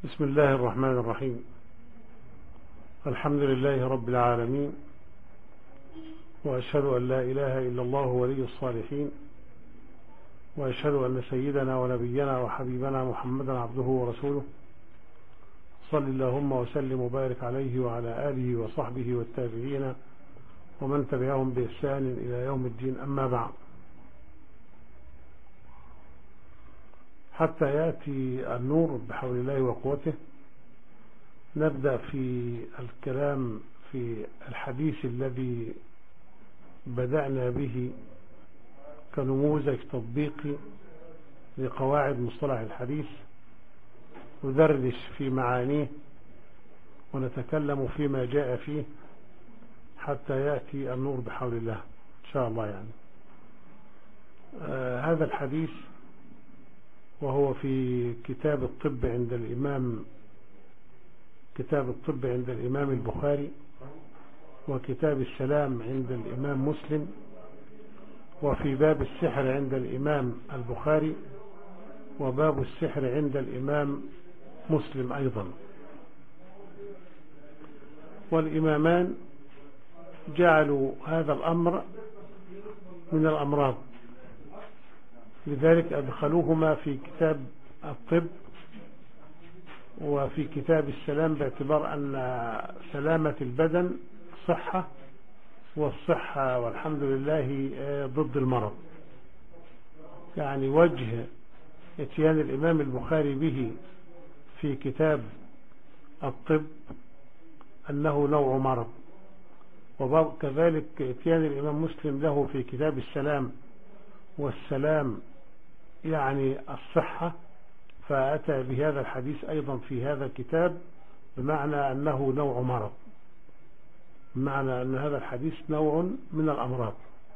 بسم الله الرحمن الرحيم الحمد لله رب العالمين وأشهد أن لا إله إلا الله ولي الصالحين وأشهد أن سيدنا ونبينا وحبيبنا محمدا عبده ورسوله صل اللهم وسلم وبارك عليه وعلى آله وصحبه والتابعين ومن تبعهم بإحسان إلى يوم الدين أما بعد حتى يأتي النور بحول الله وقوته نبدأ في الكلام في الحديث الذي بدأنا به كنموذج تطبيقي لقواعد مصطلح الحديث ندردش في معانيه ونتكلم فيما جاء فيه حتى يأتي النور بحول الله إن شاء الله يعني آه هذا الحديث وهو في كتاب الطب عند الإمام كتاب الطب عند الإمام البخاري وكتاب السلام عند الإمام مسلم وفي باب السحر عند الإمام البخاري وباب السحر عند الإمام مسلم أيضا والإمامان جعلوا هذا الأمر من الأمراض لذلك أدخلوهما في كتاب الطب وفي كتاب السلام باعتبار أن سلامة البدن صحة والصحة والحمد لله ضد المرض يعني وجه اتيان الإمام البخاري به في كتاب الطب أنه نوع مرض وكذلك اتيان الإمام مسلم له في كتاب السلام والسلام يعني الصحة فأتى بهذا الحديث أيضا في هذا الكتاب بمعنى أنه نوع مرض بمعنى أن هذا الحديث نوع من الأمراض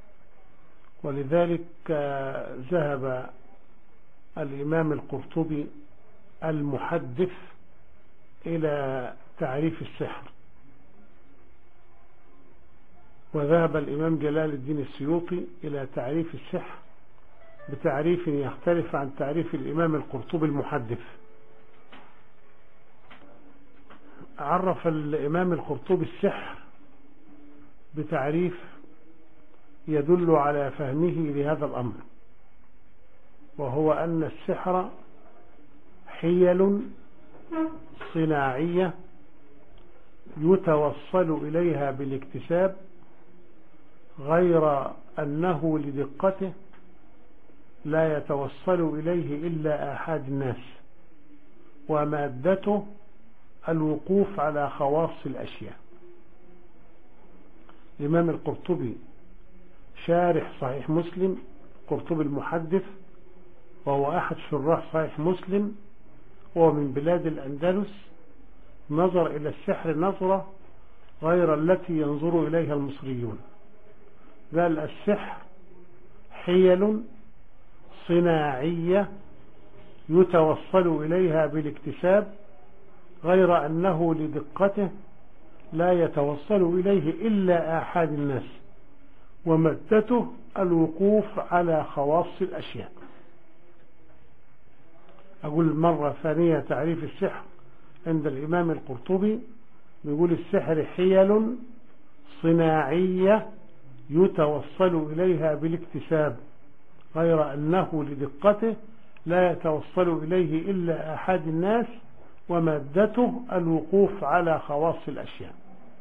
ولذلك ذهب الإمام القرطبي المحدث إلى تعريف السحر وذهب الإمام جلال الدين السيوطي إلى تعريف السحر بتعريف يختلف عن تعريف الإمام القرطبي المحدث عرف الإمام القرطبي السحر بتعريف يدل على فهمه لهذا الأمر وهو أن السحر حيل صناعية يتوصل إليها بالاكتساب غير أنه لدقته لا يتوصل إليه إلا آحاد الناس ومادته الوقوف على خواص الأشياء الإمام القرطبي شارح صحيح مسلم قرطبي المحدث وهو أحد شراح صحيح مسلم وهو من بلاد الأندلس نظر إلى السحر نظرة غير التي ينظر إليها المصريون قال السحر حيل صناعية يتوصل إليها بالاكتساب غير أنه لدقته لا يتوصل إليه إلا آحاد الناس ومدته الوقوف على خواص الأشياء أقول مرة ثانية تعريف السحر عند الإمام القرطبي بيقول السحر حيل صناعية يتوصل إليها بالاكتساب غير أنه لدقته لا يتوصل إليه إلا أحد الناس ومادته الوقوف على خواص الأشياء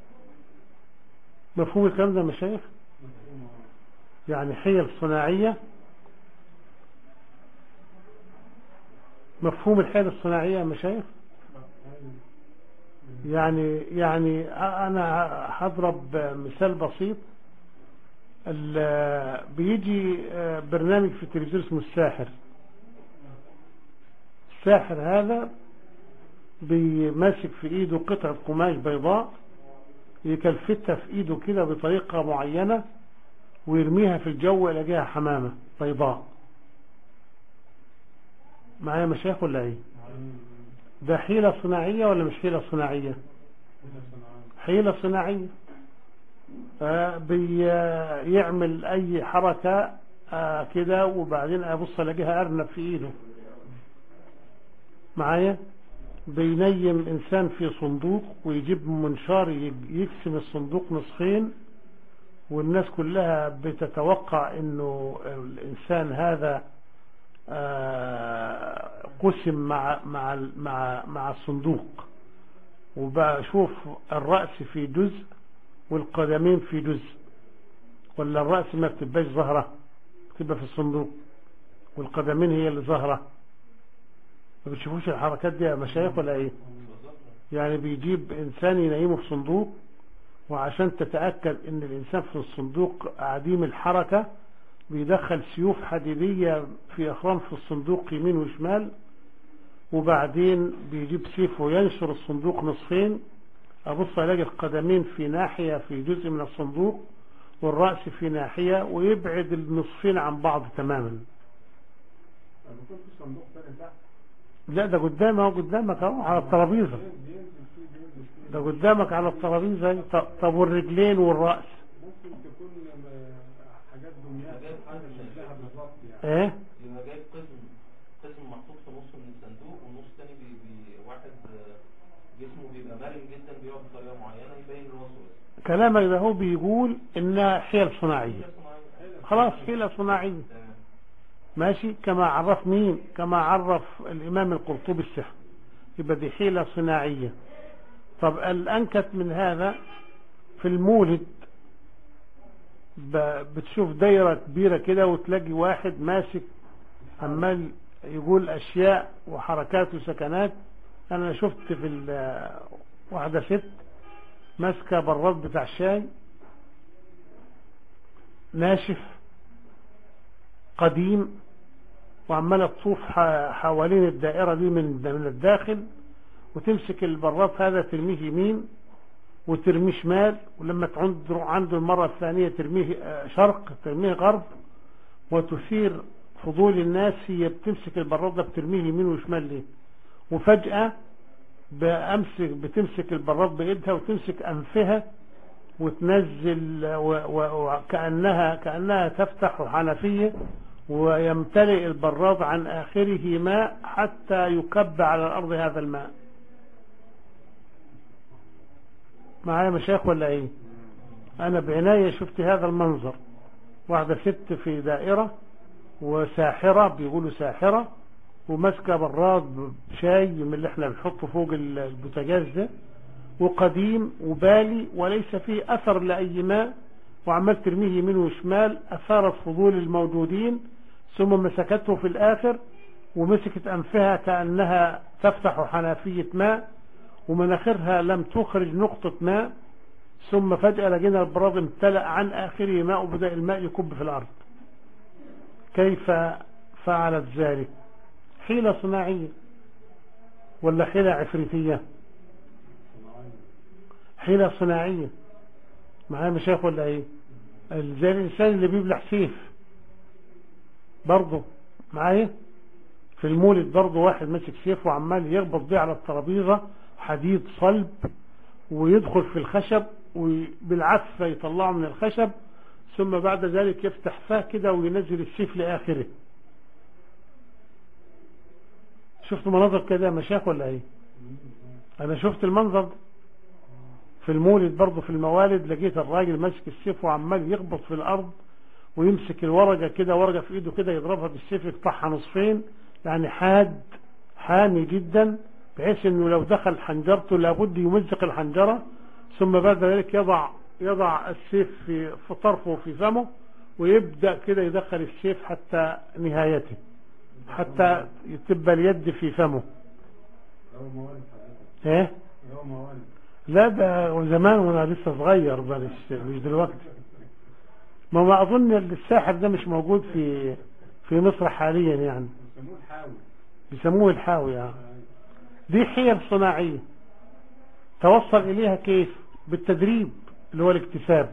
مفهوم الكلام ده مشايخ يعني حيل صناعية مفهوم الحيل الصناعية مشايخ يعني يعني أنا هضرب مثال بسيط بيجي برنامج في التلفزيون اسمه الساحر الساحر هذا بيمسك في ايده قطعة قماش بيضاء يكلفتها في ايده كده بطريقة معينة ويرميها في الجو يلاقيها حمامة بيضاء معايا مشايخ ولا ايه ده حيلة صناعية ولا مش حيلة صناعية حيلة صناعية بيعمل اي حركة كده وبعدين ابص الاقيها ارنب في ايده معايا بينيم إنسان في صندوق ويجيب منشار يج- يقسم الصندوق نصفين والناس كلها بتتوقع انه الانسان هذا آه، قسم مع مع ال- مع مع الصندوق وبشوف الرأس في جزء والقدمين في جزء ولا الرأس ما بتبقاش ظاهرة بتبقى في الصندوق والقدمين هي اللي ظاهرة ما بتشوفوش الحركات دي يا مشايخ ولا ايه يعني بيجيب انسان ينيمه في صندوق وعشان تتأكد ان الانسان في الصندوق عديم الحركة بيدخل سيوف حديدية في اخرام في الصندوق يمين وشمال وبعدين بيجيب سيف وينشر الصندوق نصفين ابص الاقي القدمين في ناحية في جزء من الصندوق والرأس في ناحية ويبعد النصفين عن بعض تماما طب يكون في صندوق تاني تحت لا ده قدامك اهو قدامك اهو على الترابيزة بينزل فيه بينزل فيه ده قدامك على الترابيزة طب- طب والرجلين والرأس ممكن تكون آه، حاجات دميات حاجة شكلها بالظبط يعني ايه يبقى جايب قسم قسم محطوط في نص من الصندوق والنص التاني بي بي واحد آه، جسمه بيبقى مرن جدا بيقعد بطريقه معينه يبين راسه بس كلامك ده هو بيقول انها حيل صناعية هي صناعيه خلاص حيلة صناعية تمام ماشي كما عرف مين كما عرف الامام القرطبي السحر يبقى دي حيلة صناعية طب الانكت من هذا في المولد ب- بتشوف دايرة كبيرة كده وتلاقي واحد ماسك عمال يقول اشياء وحركات وسكنات انا شفت في ال- واحدة ست ماسكة براد بتاع شاي ناشف قديم وعمالة تطوف ح- حوالين الدائرة دي من من الداخل وتمسك البراد هذا ترميه يمين وترميه شمال ولما تعود عنده المرة الثانية ترميه آه، شرق ترميه غرب وتثير فضول الناس هي بتمسك البراد ده بترميه يمين وشمال ليه وفجأة بأمسك بتمسك البراد بإيدها وتمسك أنفها وتنزل و- و- وكأنها كأنها تفتح حنفية ويمتلئ البراد عن آخره ماء حتى يكب على الأرض هذا الماء معايا مشايخ ولا ايه انا بعناية شفت هذا المنظر واحدة ست في دائرة وساحرة بيقولوا ساحرة وماسكة براد شاي من اللي احنا بنحطه فوق ال- البوتاجاز ده وقديم وبالي وليس فيه اثر لاي ماء وعمال ترميه يمين وشمال اثارت فضول الموجودين ثم مسكته في الاخر ومسكت انفها كانها تفتح حنفية ماء ومناخرها لم تخرج نقطة ماء ثم فجأة لقينا البراد امتلأ عن آخره ماء وبدأ الماء يكب في الأرض كيف فعلت ذلك حيلة صناعية ولا حيلة عفريتية حيلة صناعية معايا مشايخ ولا ايه زي الإنسان اللي بيبلع سيف برضه معايا في المولد برضه واحد ماسك سيف وعمال يخبط بيه على الترابيزة حديد صلب ويدخل في الخشب وبالعفة يطلعه من الخشب ثم بعد ذلك يفتح فاه كده وينزل السيف لآخره شفت مناظر كده يا مشايخ ولا ايه انا شفت المنظر ده. في المولد برضه في الموالد لقيت الراجل ماسك السيف وعمال يخبط في الارض ويمسك الورقة كده ورقة في ايده كده يضربها بالسيف يقطعها نصفين يعني حاد حامي جدا بحيث انه لو دخل حنجرته لابد يمزق الحنجرة ثم بعد ذلك يضع يضع السيف في في طرفه في فمه ويبدأ كده يدخل السيف حتى نهايته حتى تبقى اليد في فمه هو موالد حضرتك ايه هو موالد لا ده زمان وانا لسه صغير بقى مش مش دلوقتي ما ما اظن الساحر ده مش موجود في في مصر حاليا يعني بيسموه الحاوي بيسموه الحاوي يعني. دي حيل صناعية توصل إليها كيف بالتدريب اللي هو الاكتساب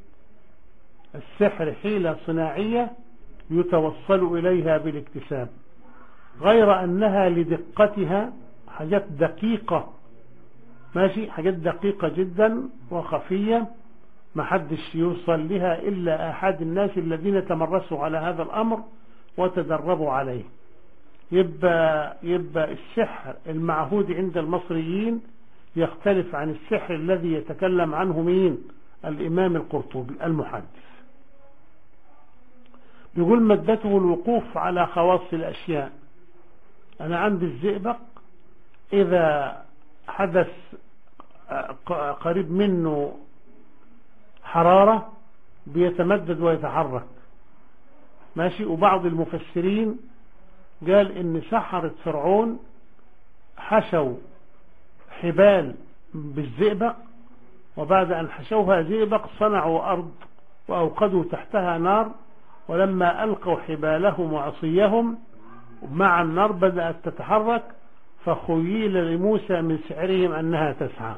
السحر حيلة صناعية يتوصل إليها بالاكتساب غير أنها لدقتها حاجات دقيقة ماشي حاجات دقيقة جدا وخفية ما حدش يوصل لها إلا أحد الناس الذين تمرسوا على هذا الأمر وتدربوا عليه يبقى, يبقى السحر المعهود عند المصريين يختلف عن السحر الذي يتكلم عنه مين الإمام القرطبي المحدث يقول مادته الوقوف على خواص الأشياء أنا عندي الزئبق إذا حدث قريب منه حرارة بيتمدد ويتحرك ماشي وبعض المفسرين قال ان سحرة فرعون حشوا حبال بالزئبق وبعد ان حشوها زئبق صنعوا ارض واوقدوا تحتها نار ولما القوا حبالهم وعصيهم مع النار بدأت تتحرك فخيل لموسى من سحرهم انها تسعى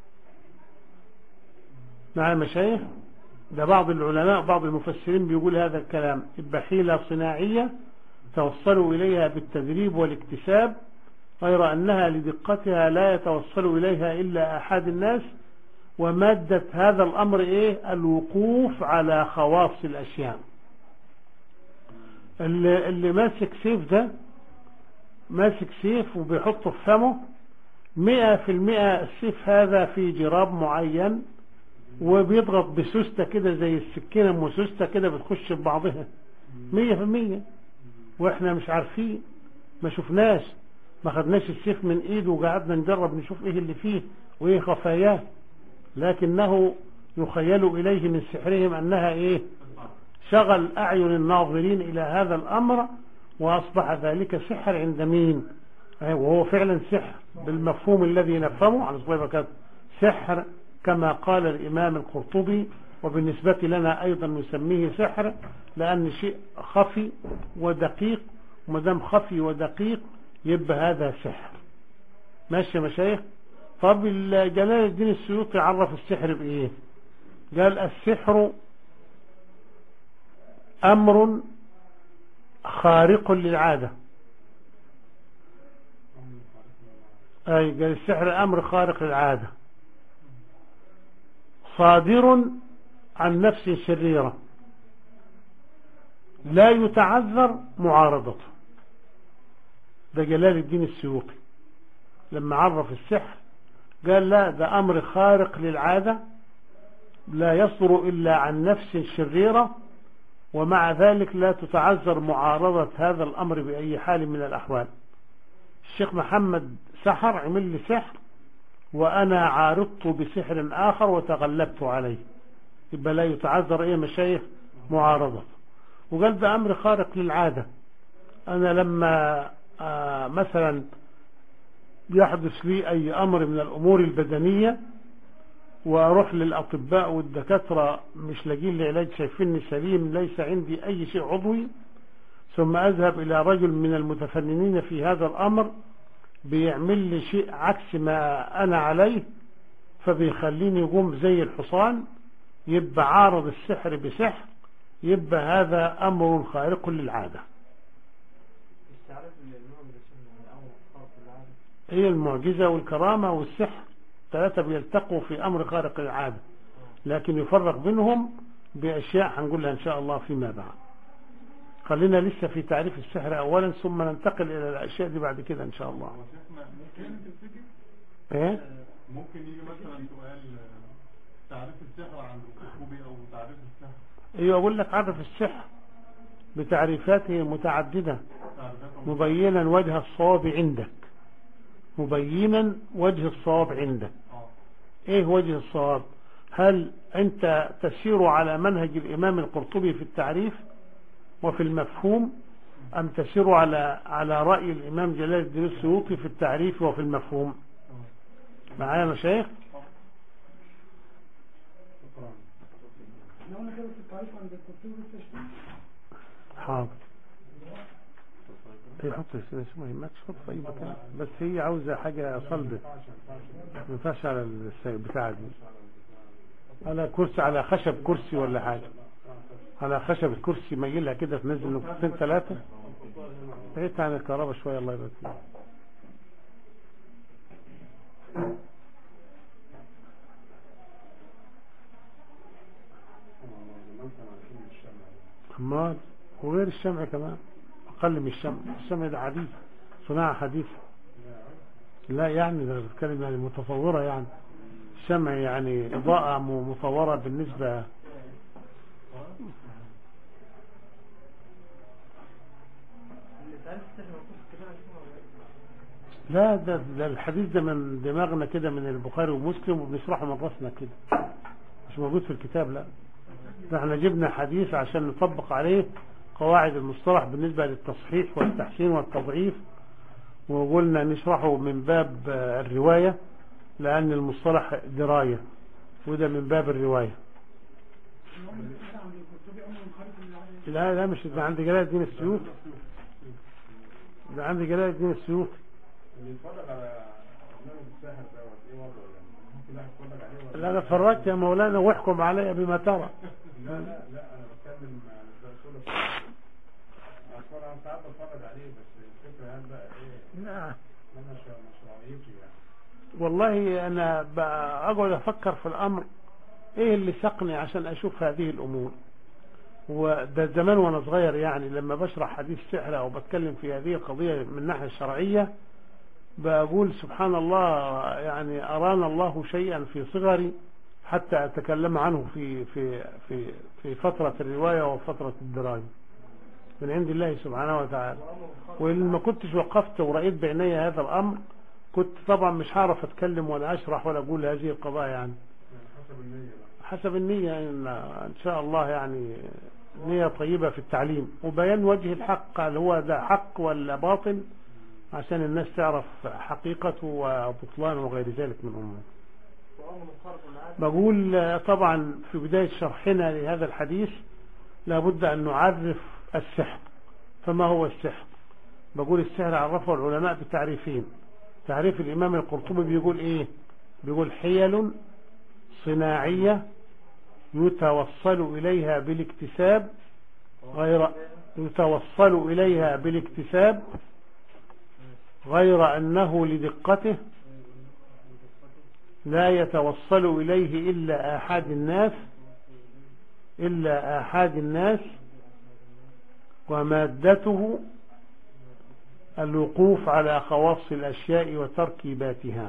مع المشايخ ده بعض العلماء بعض المفسرين بيقول هذا الكلام يبقى حيلة صناعية توصلوا إليها بالتدريب والاكتساب غير أنها لدقتها لا يتوصل إليها إلا أحد الناس ومادة هذا الأمر إيه الوقوف على خواص الأشياء اللي, اللي ماسك سيف ده ماسك سيف وبيحطه في فمه مئة في المئة السيف هذا في جراب معين وبيضغط بسوستة كده زي السكينة مسوستة كده بتخش في بعضها مية في المية واحنا مش عارفين ما شفناش ما خدناش السيف من ايده وقعدنا نجرب نشوف ايه اللي فيه وايه خفاياه لكنه يخيل اليه من سحرهم انها ايه شغل اعين الناظرين الى هذا الامر واصبح ذلك سحر عند مين وهو فعلا سحر بالمفهوم الذي نفهمه على صلى سحر كما قال الإمام القرطبي وبالنسبة لنا أيضا نسميه سحر لأن شيء خفي ودقيق ومدام خفي ودقيق يبقى هذا سحر ماشي يا مشايخ طب جلال الدين السيوطي عرف السحر بإيه قال السحر أمر خارق للعادة أي قال السحر أمر خارق للعادة صادر عن نفس شريرة لا يتعذر معارضته ده جلال الدين السيوطي لما عرف السحر قال لا ده أمر خارق للعادة لا يصدر إلا عن نفس شريرة ومع ذلك لا تتعذر معارضة هذا الأمر بأي حال من الأحوال الشيخ محمد سحر عمل لي سحر وأنا عارضت بسحر آخر وتغلبت عليه يبقى لا يتعذر إيه مشايخ معارضة وقال ده أمر خارق للعادة أنا لما آه مثلا يحدث لي أي أمر من الأمور البدنية وأروح للأطباء والدكاترة مش لاقين لي علاج شايفيني سليم ليس عندي أي شيء عضوي ثم أذهب إلى رجل من المتفننين في هذا الأمر بيعمل لي شيء عكس ما أنا عليه فبيخليني يقوم زي الحصان يبقى عارض السحر بسحر يبقى هذا أمر خارق للعادة هي المعجزة والكرامة والسحر ثلاثة بيلتقوا في أمر خارق للعادة لكن يفرق بينهم بأشياء هنقولها إن شاء الله فيما بعد خلينا لسه في تعريف السحر أولا ثم ننتقل إلى الأشياء دي بعد كده إن شاء الله إيه؟ ممكن يجي مثلا سؤال تعريف السحر عن الكتب او تعريف السحر ايوه اقول لك عرف السحر بتعريفاته متعددة مبينا وجه الصواب عندك مبينا وجه الصواب عندك ايه وجه الصواب هل انت تسير على منهج الامام القرطبي في التعريف وفي المفهوم ام تسير على على رأي الامام جلال الدين السيوطي في التعريف وفي المفهوم معايا يا مشايخ احنا قلنا كده في التعريف عند الترتيب والتشكيل حاضر هي حط شو ما يهمكش حط في اي مكان بس هي عاوزه حاجه صلبه ما ينفعش على البتاع دي على كرسي على خشب كرسي ولا حاجه على خشب الكرسي ميلها كده تنزل نقطتين ثلاثه بعيد عن الكهرباء شويه الله يبارك فيك امال وغير الشمع كمان اقل من الشمع الشمع ده عديد صناعة حديثة لا يعني ده بتكلم يعني متطورة يعني الشمع يعني إضاءة م- مطورة بالنسبة لا ده, ده الحديث ده من دماغنا كده من البخاري ومسلم وبنشرحه من راسنا كده مش موجود في الكتاب لا ده احنا جبنا حديث عشان نطبق عليه قواعد المصطلح بالنسبة للتصحيح والتحسين والتضعيف وقلنا نشرحه من باب آه، الرواية لأن المصطلح دراية وده من باب الرواية لا لا مش ده عندي جلال الدين السيوطي ده عندي جلال الدين السيوطي اللي يتفرج على برنامج الساحر دوت ايه وضعه يعني ممكن واحد يتفرج عليه ولا لا انا اتفرجت يا مولانا واحكم علي بما ترى لا لا لا انا بتكلم عن الرسول اصل انا ساعات بتفرج عليه بس الفكره هل بقى ايه نعم. انا مش- مشروعيته يعني والله انا بقعد افكر في الامر ايه اللي سقني عشان اشوف هذه الامور وده زمان وانا صغير يعني لما بشرح حديث سحر او بتكلم في هذه القضية من الناحية الشرعية بقول سبحان الله يعني ارانا الله شيئا في صغري حتى اتكلم عنه في في في في فترة الرواية وفترة الدراية من عند الله سبحانه وتعالى وإن ما كنتش وقفت ورأيت بعيني هذا الأمر كنت طبعا مش هعرف أتكلم ولا أشرح ولا أقول هذه القضايا يعني يعني حسب النية بقى حسب النية إن, إن شاء الله يعني نية طيبة في التعليم وبيان وجه الحق هل هو ده حق ولا باطل عشان الناس تعرف حقيقته وبطلان وغير ذلك من أمور بقول آه، طبعا في بداية شرحنا لهذا الحديث لابد أن نعرف السحر فما هو السحر بقول السحر عرفه العلماء بتعريفين تعريف الإمام القرطبي بيقول إيه بيقول حيل صناعية يتوصل إليها بالاكتساب غير يتوصل إليها بالاكتساب غير أنه لدقته لا يتوصل إليه إلا آحاد الناس إلا آحاد الناس ومادته الوقوف على خواص الأشياء وتركيباتها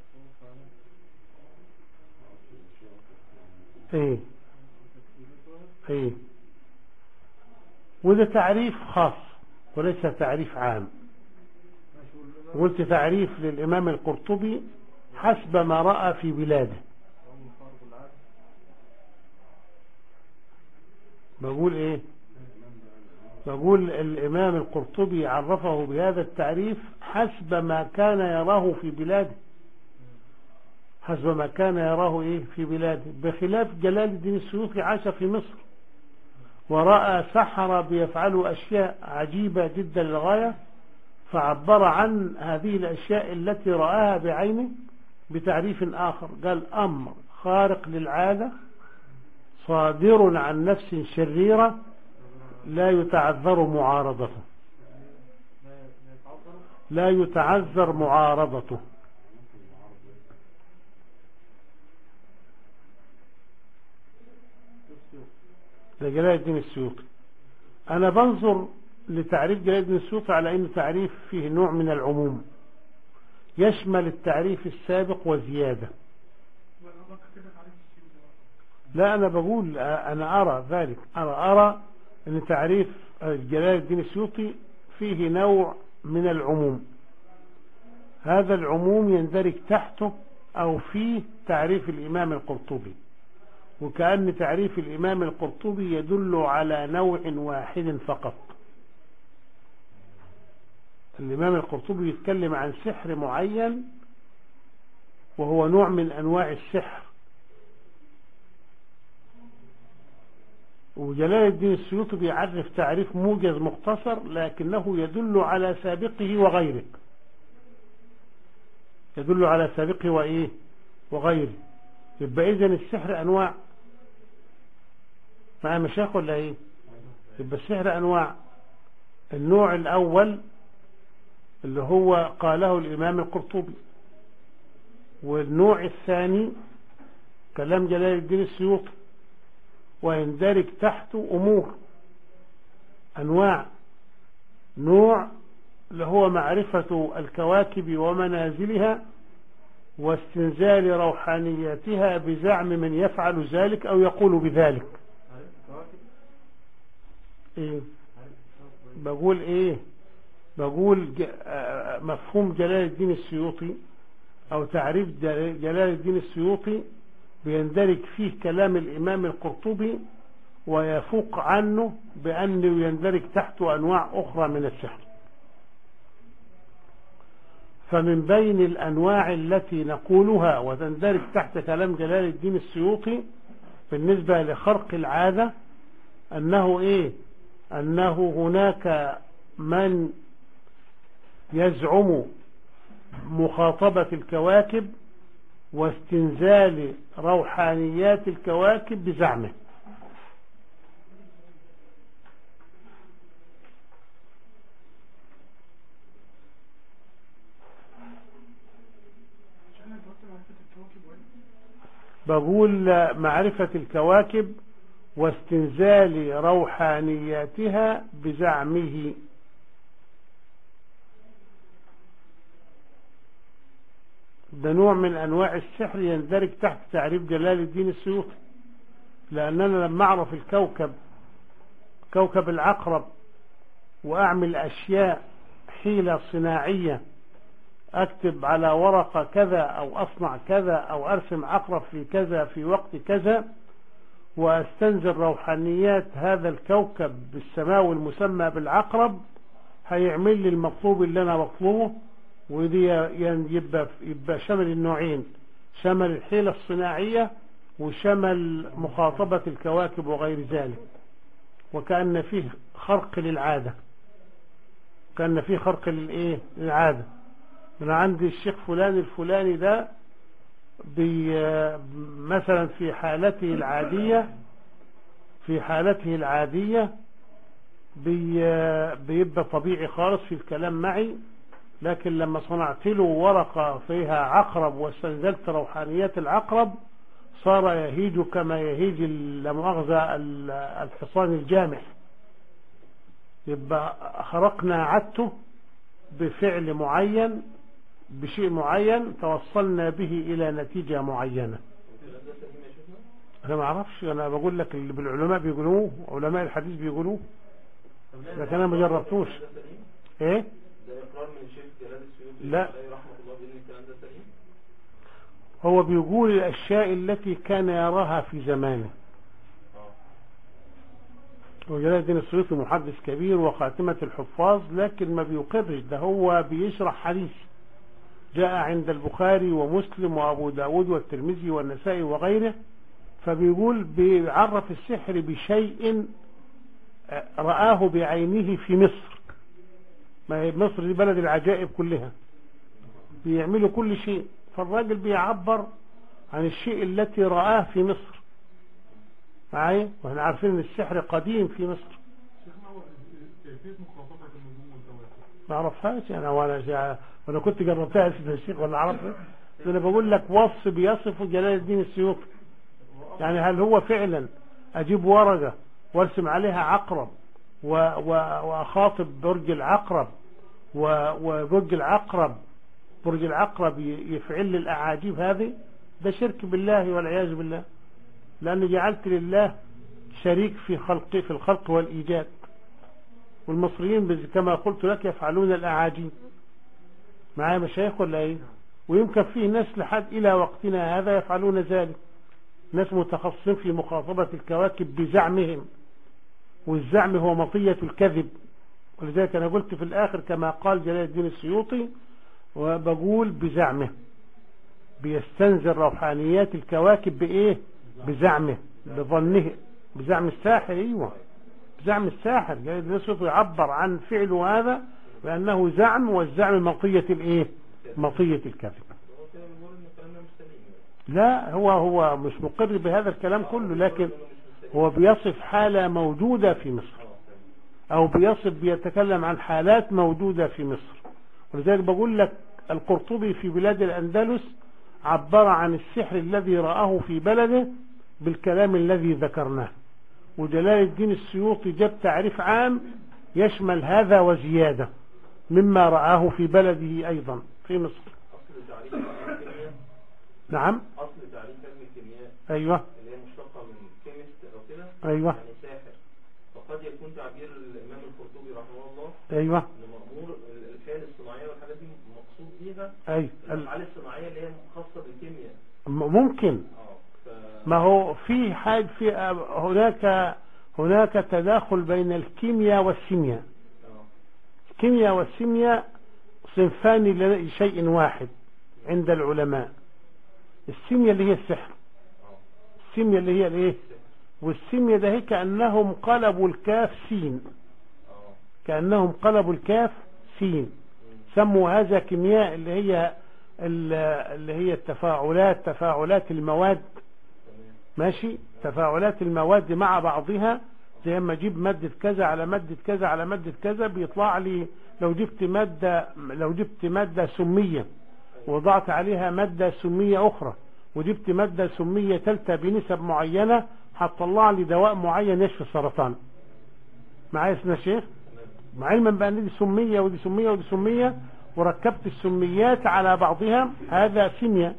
ايه ايه وده تعريف خاص وليس تعريف عام قلت تعريف للإمام القرطبي حسب ما رأى في بلاده بقول ايه بقول الإمام القرطبي عرفه بهذا التعريف حسب ما كان يراه في بلاده حسب ما كان يراه إيه في بلاده بخلاف جلال الدين السيوطي عاش في مصر ورأى سحرة بيفعلوا أشياء عجيبة جدا للغاية فعبر عن هذه الأشياء التي رآها بعينه بتعريف آخر قال أمر خارق للعادة صادر عن نفس شريرة لا يتعذر معارضته لا يتعذر معارضته ده جلال الدين السيوطي أنا بنظر لتعريف جلال الدين السيوطي على أنه تعريف فيه نوع من العموم يشمل التعريف السابق وزيادة لا أنا بقول أنا أرى ذلك أنا أرى أن تعريف جلال الدين السيوطي فيه نوع من العموم هذا العموم يندرج تحته أو فيه تعريف الإمام القرطبي وكأن تعريف الإمام القرطبي يدل على نوع واحد فقط الإمام القرطبي يتكلم عن سحر معين وهو نوع من أنواع السحر وجلال الدين السيوطي بيعرف تعريف موجز مختصر لكنه يدل على سابقه وغيره يدل على سابقه وإيه وغيره يبقى إذن السحر أنواع مع مشايخ ولا إيه يبقى السحر أنواع النوع الأول اللي هو قاله الإمام القرطبي والنوع الثاني كلام جلال الدين السيوطي ويندرج تحته أمور أنواع نوع اللي هو معرفة الكواكب ومنازلها واستنزال روحانياتها بزعم من يفعل ذلك أو يقول بذلك عارف الكواكب إيه عارف الكواكب بقول إيه بقول ج- آه، مفهوم جلال الدين السيوطي أو تعريف جل- جلال الدين السيوطي بيندرج فيه كلام الإمام القرطبي ويفوق عنه بأنه يندرج تحته أنواع أخرى من السحر فمن بين الأنواع التي نقولها وتندرج تحت كلام جلال الدين السيوطي بالنسبة لخرق العادة أنه إيه أنه هناك من يزعم مخاطبة الكواكب واستنزال روحانيات الكواكب بزعمه بقول معرفة الكواكب واستنزال روحانياتها بزعمه ده نوع من أنواع السحر يندرج تحت تعريف جلال الدين السيوطي لأننا لما أعرف الكوكب كوكب العقرب وأعمل أشياء حيلة صناعية أكتب على ورقة كذا أو أصنع كذا أو أرسم عقرب في كذا في وقت كذا وأستنزل روحانيات هذا الكوكب بالسماوي المسمى بالعقرب هيعمل لي المطلوب اللي أنا بطلبه ودي ين- يبقى يبقى شمل النوعين شمل الحيلة الصناعية وشمل مخاطبة الكواكب وغير ذلك وكأن فيه خرق للعادة كأن فيه خرق للإيه للعادة أنا عندي الشيخ فلان الفلاني ده بي مثلا في حالته العادية في حالته العادية بي بيبقى طبيعي خالص في الكلام معي لكن لما صنعت له ورقة فيها عقرب واستنزلت روحانيات العقرب صار يهيج كما يهيج ال- لا مؤاخذة ال- الحصان الجامح يبقى خرقنا عدته بفعل معين بشيء معين توصلنا به إلى نتيجة معينة الكلام ده سليم يا شيخنا أنا ما أعرفش أنا بقول لك اللي بالعلماء بيقولوه علماء الحديث بيقولوه طب لا، لكن أنا ما جربتوش. الكلام ده سليم؟ إيه ده اقرار من الشيخ جلال السيوطي لا. عليه رحمه الله بان الكلام ده سليم هو بيقول الأشياء التي كان يراها في زمانه اه وجلال الدين السيوطي محدث كبير وخاتمة الحفاظ لكن ما بيقرش ده هو بيشرح حديث جاء عند البخاري ومسلم وأبو داود والترمذي والنسائي وغيره فبيقول بيعرف السحر بشيء آه، رآه بعينه في مصر ما هي مصر دي بلد العجائب كلها بيعملوا كل شيء فالراجل بيعبر عن الشيء التي رآه في مصر معايا واحنا عارفين ان السحر قديم في مصر شيخنا هو كيفية مخاطبة النجوم والكواكب ما اعرفهاش انا وانا جا... وانا كنت جربتها يا سيدنا الشيخ ولا عرفها ده انا بقول لك وصف بيصف جلال الدين السيوطي يعني هل هو فعلا اجيب ورقه وارسم عليها عقرب و... و... واخاطب برج العقرب و... وبرج العقرب برج العقرب ي... يفعل لي الاعاجيب هذه ده شرك بالله والعياذ بالله لاني جعلت لله شريك في خلق في الخلق والايجاد والمصريين بز- كما قلت لك يفعلون الأعاجيب معايا مشايخ ولا ايه ويمكن فيه ناس لحد إلى وقتنا هذا يفعلون ذلك ناس متخصصين في مخاطبة الكواكب بزعمهم والزعم هو مطية الكذب ولذلك أنا قلت في الآخر كما قال جلال الدين السيوطي وبقول بزعمه بيستنزل روحانيات الكواكب بإيه بزعمه بظنه بزعم الساحر أيوه زعم الساحر جاي الرسول يعبر عن فعله هذا بأنه زعم والزعم مطية الايه مطية الكذب هو كده بيقول ان الكلام ده مش سليم لا هو هو مش مقر بهذا الكلام كله لكن هو بيصف حالة موجودة في مصر او بيصف بيتكلم عن حالات موجودة في مصر ولذلك بقول لك القرطبي في بلاد الأندلس عبر عن السحر الذي رآه في بلده بالكلام الذي ذكرناه وجلال الدين السيوطي جاب تعريف عام يشمل هذا وزيادة مما رآه في بلده أيضا في مصر اصل تعريف علم الكيمياء نعم اصل تعريف علم الكيمياء أيوة اللي هي مشتقه من كيمست او كده أيوة يعني ساحر فقد يكون تعبير الامام القرطبي رحمه الله أيوة ان مأمور ال- الفعل الصناعيه والحاجات دي مقصود بيها أي ال- الافعال الصناعيه اللي هي خاصه بالكيمياء م- ممكن اه ف ما هو في حاجة في هناك هناك تداخل بين الكيمياء والسيمياء اه الكيمياء والسيمياء صنفان لشيء واحد عند العلماء السيمياء اللي هي السحر اه السيمياء اللي هي الايه والسيمياء ده هي كأنهم قلبوا الكاف سين اه كأنهم قلبوا الكاف سين سموا هذا كيمياء اللي هي ال- اللي هي التفاعلات تفاعلات المواد تمام ماشي تفاعلات المواد مع بعضها زي ما اجيب مادة كذا على مادة كذا على مادة كذا بيطلع لي لو جبت مادة لو جبت مادة سمية وضعت عليها مادة سمية أخرى وجبت مادة سمية ثالثة بنسب معينة هتطلع لي دواء معين يشفي السرطان معايا اسمه شيخ مع علما بأن دي سمية ودي سمية ودي سمية وركبت السميات على بعضها هذا سيمياء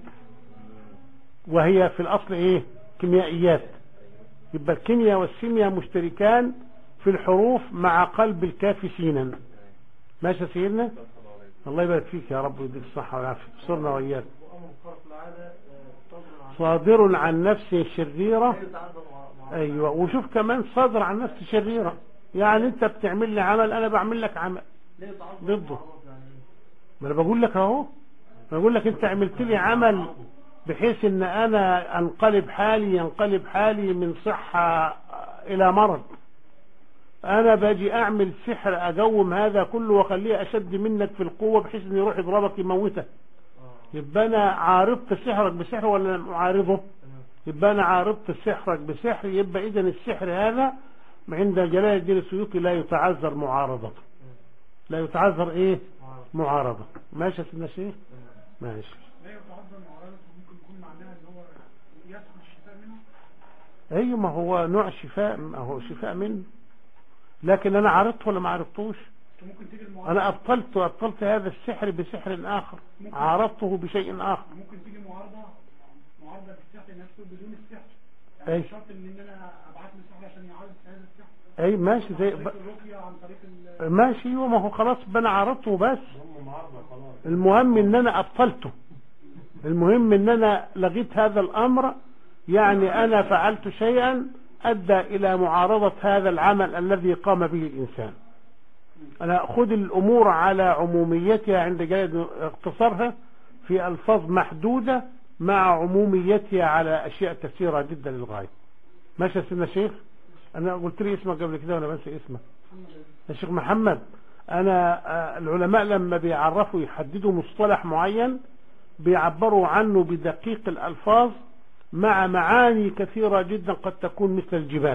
وهي في الأصل إيه كيميائيات يبقى الكيمياء والسيمياء مشتركان في الحروف مع قلب الكاف سينا ماشي يا سيدنا فتح الله عليك الله يبارك فيك يا رب ويديك الصحة والعافية بصرنا وإياك وأمر خرق العادة آه، صدر عن صادر عن نفس شريرة لا يتعدى مع- مع- أيوة وشوف كمان صادر عن نفس شريرة يعني أنت بتعمل لي عمل أنا بعمل لك عمل لا يتعدى ضده. معرض يعني ما أنا بقول لك أهو بقول لك أنت عملت لي عمل بحيث ان انا انقلب حالي ينقلب حالي من صحة الى مرض انا باجي اعمل سحر اقوم هذا كله واخليه اشد منك في القوة بحيث انه يروح يضربك يموتك اه يبقى انا عارضت سحرك بسحر ولا معارضه تمام يبقى انا عارضت سحرك بسحر يبقى اذا السحر هذا عند جلال الدين السيوطي لا يتعذر معارضته لا يتعذر ايه معرض معارضة ماشي يا سيدنا شيخ تمام ماشي لا يتعذر معارضته ممكن يكون معناها ان هو يدخل الشفاء منه ايوه ما هو نوع شفاء ما هو شفاء منه لكن انا عرضته ولا ما عرضتوش ممكن تيجي المعارضة انا ابطلت ابطلت هذا السحر بسحر اخر عارضته بشيء اخر ممكن تيجي معارضة معارضة بالسحر نفسه بدون السحر أي. يعني مش شرط ان انا ابعت له سحر عشان يعارض هذا السحر اي ماشي زي عن طريق الرقية عن طريق ال- ماشي ايوه ما هو خلاص بقى انا عرضته بس هم معارضة خلاص المهم ان انا ابطلته المهم ان انا لغيت هذا الامر يعني انا فعلت شيئا ادى الى معارضة هذا العمل الذي قام به الانسان انا اخذ الامور على عموميتها عند جلد اختصارها في الفاظ محدودة مع عموميتها على اشياء كثيرة جدا للغاية ماشي يا سيدنا شيخ انا قلت لي اسمك قبل كده وانا بنسى اسمك يا شيخ محمد انا آه، العلماء لما بيعرفوا يحددوا مصطلح معين بيعبروا عنه بدقيق الالفاظ مع معاني كثيرة جدا قد تكون مثل الجبال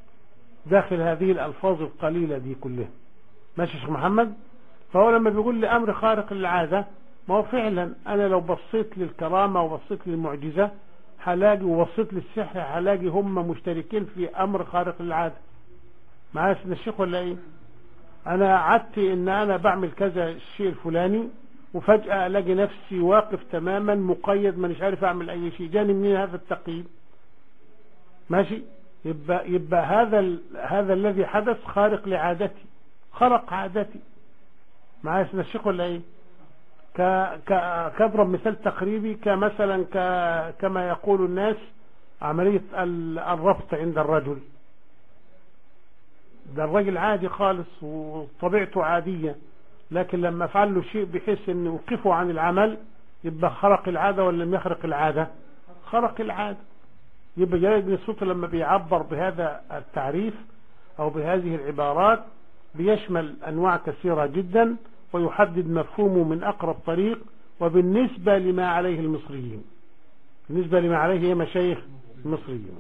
داخل هذه الالفاظ القليلة دي كلها ماشي يا شيخ محمد فهو لما بيقول لي امر خارق للعادة ما هو فعلا انا لو بصيت للكرامة وبصيت للمعجزة هلاقي وبصيت للسحر هلاقي هم مشتركين في امر خارق للعادة معايا يا سيدنا الشيخ ولا ايه انا عدت ان انا بعمل كذا الشيء الفلاني وفجأة الاقي نفسي واقف تماما مقيد مانيش عارف اعمل اي شيء جاني منين هذا التقييد ماشي يبقى يبقى هذا ال... هذا الذي حدث خارق لعادتي خرق عادتي معايا يا سيدنا الشيخ ولا ايه ك... ك... كاضرب مثال تقريبي كمثلا ك... كما يقول الناس عملية ال- الربط عند الرجل ده الراجل عادي خالص وطبيعته عادية لكن لما فعل له شيء بحيث ان يوقفه عن العمل يبقى خرق العادة ولا لم يخرق العادة خرق العادة يبقى جلال بن السلطة لما بيعبر بهذا التعريف او بهذه العبارات بيشمل انواع كثيرة جدا ويحدد مفهومه من اقرب طريق وبالنسبة لما عليه المصريين بالنسبة لما عليه هي مشايخ المصريين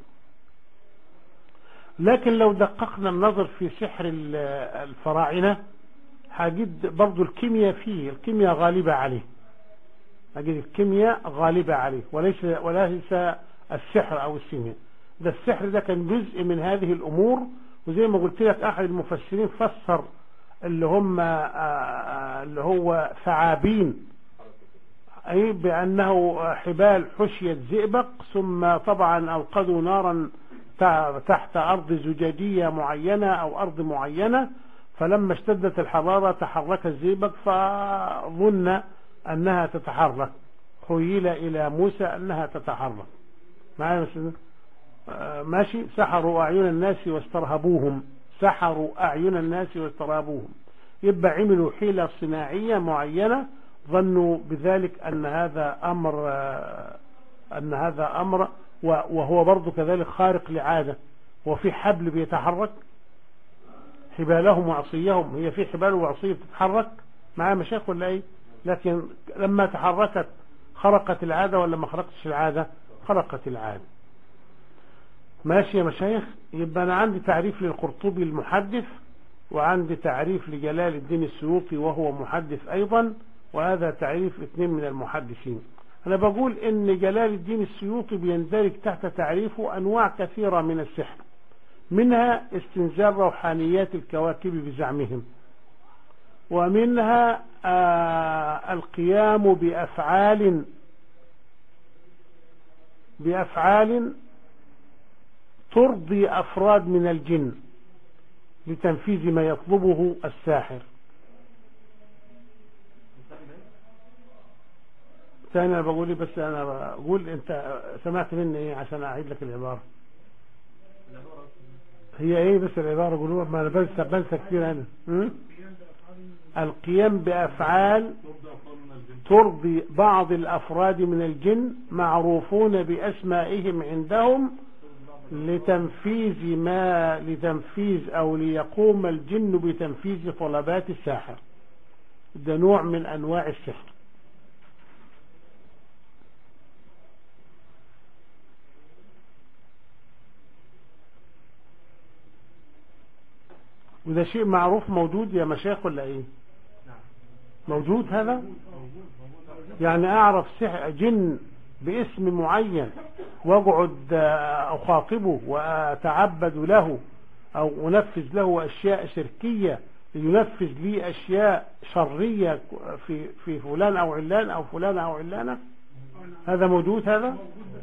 لكن لو دققنا النظر في سحر ال- الفراعنة هجد برضو الكيمياء فيه الكيمياء غالبة عليه هجد الكيمياء غالبة عليه وليس وليس السحر او السيمياء ده السحر ده كان جزء من هذه الامور وزي ما قلت لك احد المفسرين فسر اللي هم آه، آه، اللي هو ثعابين أي بأنه حبال حشيت زئبق ثم طبعا أوقدوا نارا تع- تحت أرض زجاجية معينة أو أرض معينة فلما اشتدت الحرارة تحرك الزئبق فظن أنها تتحرك خيل إلى موسى أنها تتحرك معايا يا أستاذ؟ آه، ماشي سحروا أعين الناس واسترهبوهم سحروا أعين الناس واسترهبوهم يبقى عملوا حيلة صناعية معينة ظنوا بذلك أن هذا أمر آه، أن هذا أمر و- وهو برضو كذلك خارق لعادة وفي حبل بيتحرك حبالهم وعصيهم هي في حبال وعصية بتتحرك معاه مشايخ ولا ايه لكن لما تحركت خرقت العادة ولا ما خرقتش العادة خرقت العادة ماشي يا مشايخ يبقى أنا عندي تعريف للقرطبي المحدث وعندي تعريف لجلال الدين السيوطي وهو محدث أيضا وهذا تعريف اثنين من المحدثين أنا بقول إن جلال الدين السيوطي بيندرج تحت تعريفه أنواع كثيرة من السحر منها استنزال روحانيات الكواكب بزعمهم ومنها آه القيام بأفعال بأفعال ترضي أفراد من الجن لتنفيذ ما يطلبه الساحر ثاني أنا بقول إيه بس أنا بقول أنت سمعت مني إيه عشان أعيد لك العبارة هي إيه بس العبارة قولوها ما أنا بنسى بنسى كتير أنا م? القيام بأفعال ترضي بعض الأفراد من الجن معروفون بأسمائهم عندهم لتنفيذ ما لتنفيذ أو ليقوم الجن بتنفيذ طلبات الساحر ده نوع من أنواع السحر وده شيء معروف موجود يا مشايخ ولا ايه موجود هذا يعني اعرف سح جن باسم معين واقعد آه، اخاطبه واتعبد له او انفذ له اشياء شركية لينفذ لي اشياء شرية في في فلان او علان او فلان او علانة هذا موجود هذا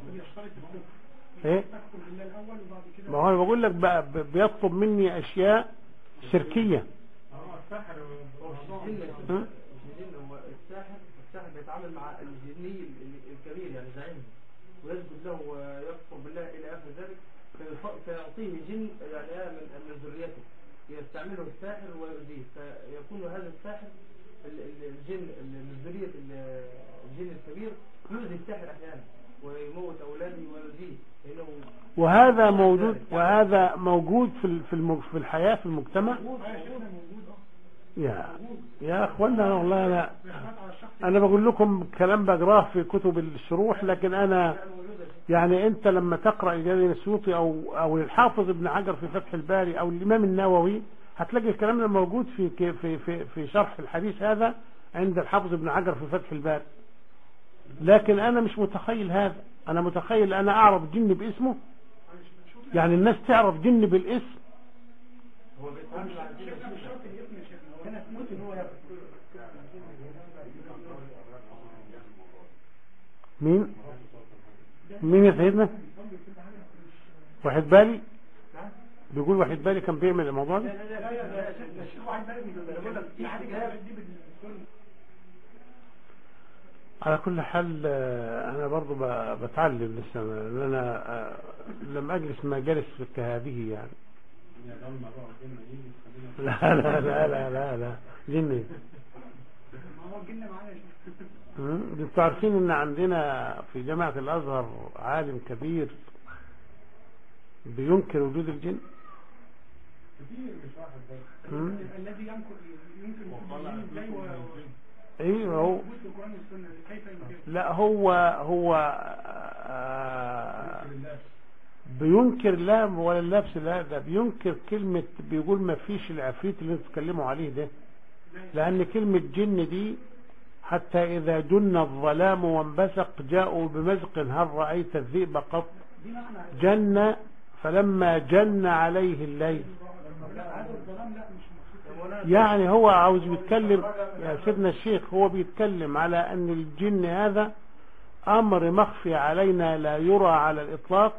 ايه ما هو أنا بقول لك بقى ب- بيطلب مني اشياء شركية هو السحر ها؟ الجن هو الساحر الساحر بيتعامل مع الجني ال- الكبير يعني زعيم ويسجد له ويكفر بالله الى اخر ذلك فيف- فيعطيه جن يعني إيه من من ذريته يستعمله الساحر ويؤذيه فيكون هذا الساحر ال- ال- الجن ال- من ذريه ال- الجن الكبير يؤذي الساحر احيانا ويموت اولاده ويؤذيه لانه وهذا موجود وهذا موجود في ال- في الم- في الحياة في المجتمع يا يا اخوانا والله انا انا بقول لكم كلام بقراه في كتب الشروح لكن انا يعني انت لما تقرا الجلال السيوطي او او الحافظ ابن حجر في فتح الباري او الامام النووي هتلاقي الكلام ده موجود في ك- في في في شرح الحديث هذا عند الحافظ ابن حجر في فتح الباري لكن انا مش متخيل هذا انا متخيل انا اعرف جن باسمه يعني الناس تعرف جن بالاسم هو بيتعامل مع الجن مين مين يا سيدنا واحد بالي بيقول واحد بالي كان بيعمل الموضوع ده على كل حال آه، انا برضو ب- بتعلم لسه لأن انا آه، لم اجلس مجالس كهذه يعني يا لما بقى الجن يجي خلينا لا لا لا لا لا لا جني ما هو الجن معانا مم. انتوا عارفين ان عندنا في جامعة الازهر عالم كبير بينكر وجود الجن كتير مش واحد بس مم. الذي ينكر يمكن وجود وقال الجن ازاي و- ايوه هو وجود القرآن والسنة كيف يمكن لا هو هو آه لله بينكر لا ولا اللبس لا ده بينكر كلمة بيقول ما فيش العفريت اللي انتوا بتتكلموا عليه ده لأن كلمة جن دي حتى إذا جن الظلام وانبثق جاءوا بمزق هل رأيت الذئب قط دي معنى جن فلما جن عليه الليل لا هذا الظلام لا مش مقصود يعني هو عاوز بيتكلم يا سيدنا الشيخ هو بيتكلم على ان الجن هذا امر مخفي علينا لا يرى على الاطلاق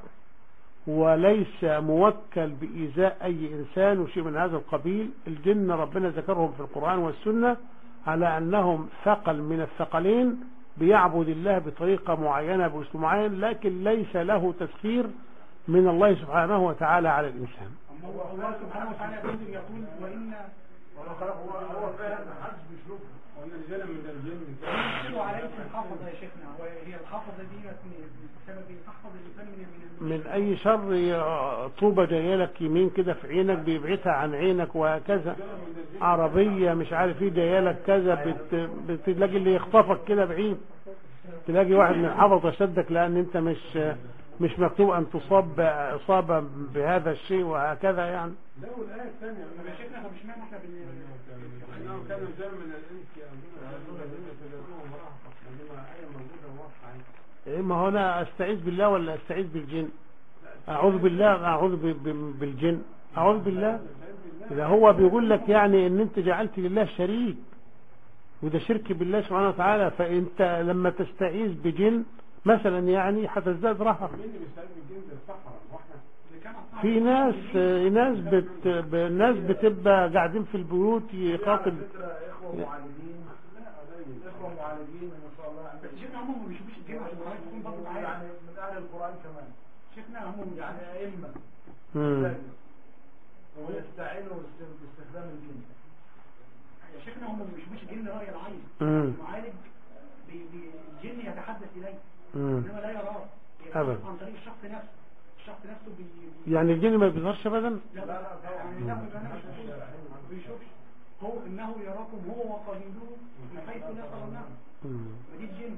وليس موكل بإيذاء أي إنسان وشيء من هذا القبيل الجن ربنا ذكرهم في القرآن والسنة على أنهم ثقل من الثقلين بيعبد الله بطريقة معينة بأسلوب معين لكن ليس له تسخير من الله سبحانه وتعالى على الإنسان الله الله سبحانه وتعالى يقول يقول وإن هو خلق هو هو فعلا ما حدش بيشوفه وإن رجالا من الجن يرسل عليكم حفظة يا شيخنا وهي الحفظة دي بسبب تحفظ الإنسان من من من أي شر ي- طوبة جاية لك يمين كده في عينك بيبعدها عن عينك وهكذا عربية مش عارف ايه جاية لك كذا بت... بتلاقي اللي يخطفك كده بعيد تلاقي واحد من الحفظة شدك لأن أنت مش مش مكتوب أن تصاب إصابة بهذا الشيء وهكذا يعني لا والآية الثانية طب يا شيخنا طب اشمعنى احنا بن إنهم كانوا رجال من الإنس يأمرون بالذين فزادوهم رهقا عندما آية موجودة واضحة إيه ما هو أنا أستعيذ بالله ولا أستعيذ بالجن أعوذ بالله أعوذ ب- ب- بالجن أعوذ بالله إذا هو بيقول لك يعني إن أنت جعلت لله شريك وده شرك بالله سبحانه وتعالى فأنت لما تستعيذ بجن مثلا يعني هتزداد رهق مين اللي بيستعيد بالجن ده الصحراء واحنا اللي كان أصحاب في ناس ناس بت ب- ناس بتبقى قاعدين في البيوت يخاطب إخوة معالجين إخوة معالجين ما شاء الله بس شيخنا هم ما بيشوفوش الجن عشان القرآن يكون برضه معايا يعني من أهل القرآن كمان شيخنا هم يعني أئمة مم. ويستعينوا باستخدام الجن يا شيخنا هم ما بيشوفوش الجن رأي العين مم. المعالج بي- بي- الجن يتحدث إليه مم. إنما لا يراه أبدا. عن طريق الشخص نفسه الشخص نفسه بي... بي- يعني الجن ما بيظهرش ابدا لا لا لا يعني لا ما بيشوفش هو انه يراكم هو وقبيله من حيث لا ترونه مم. ودي الجن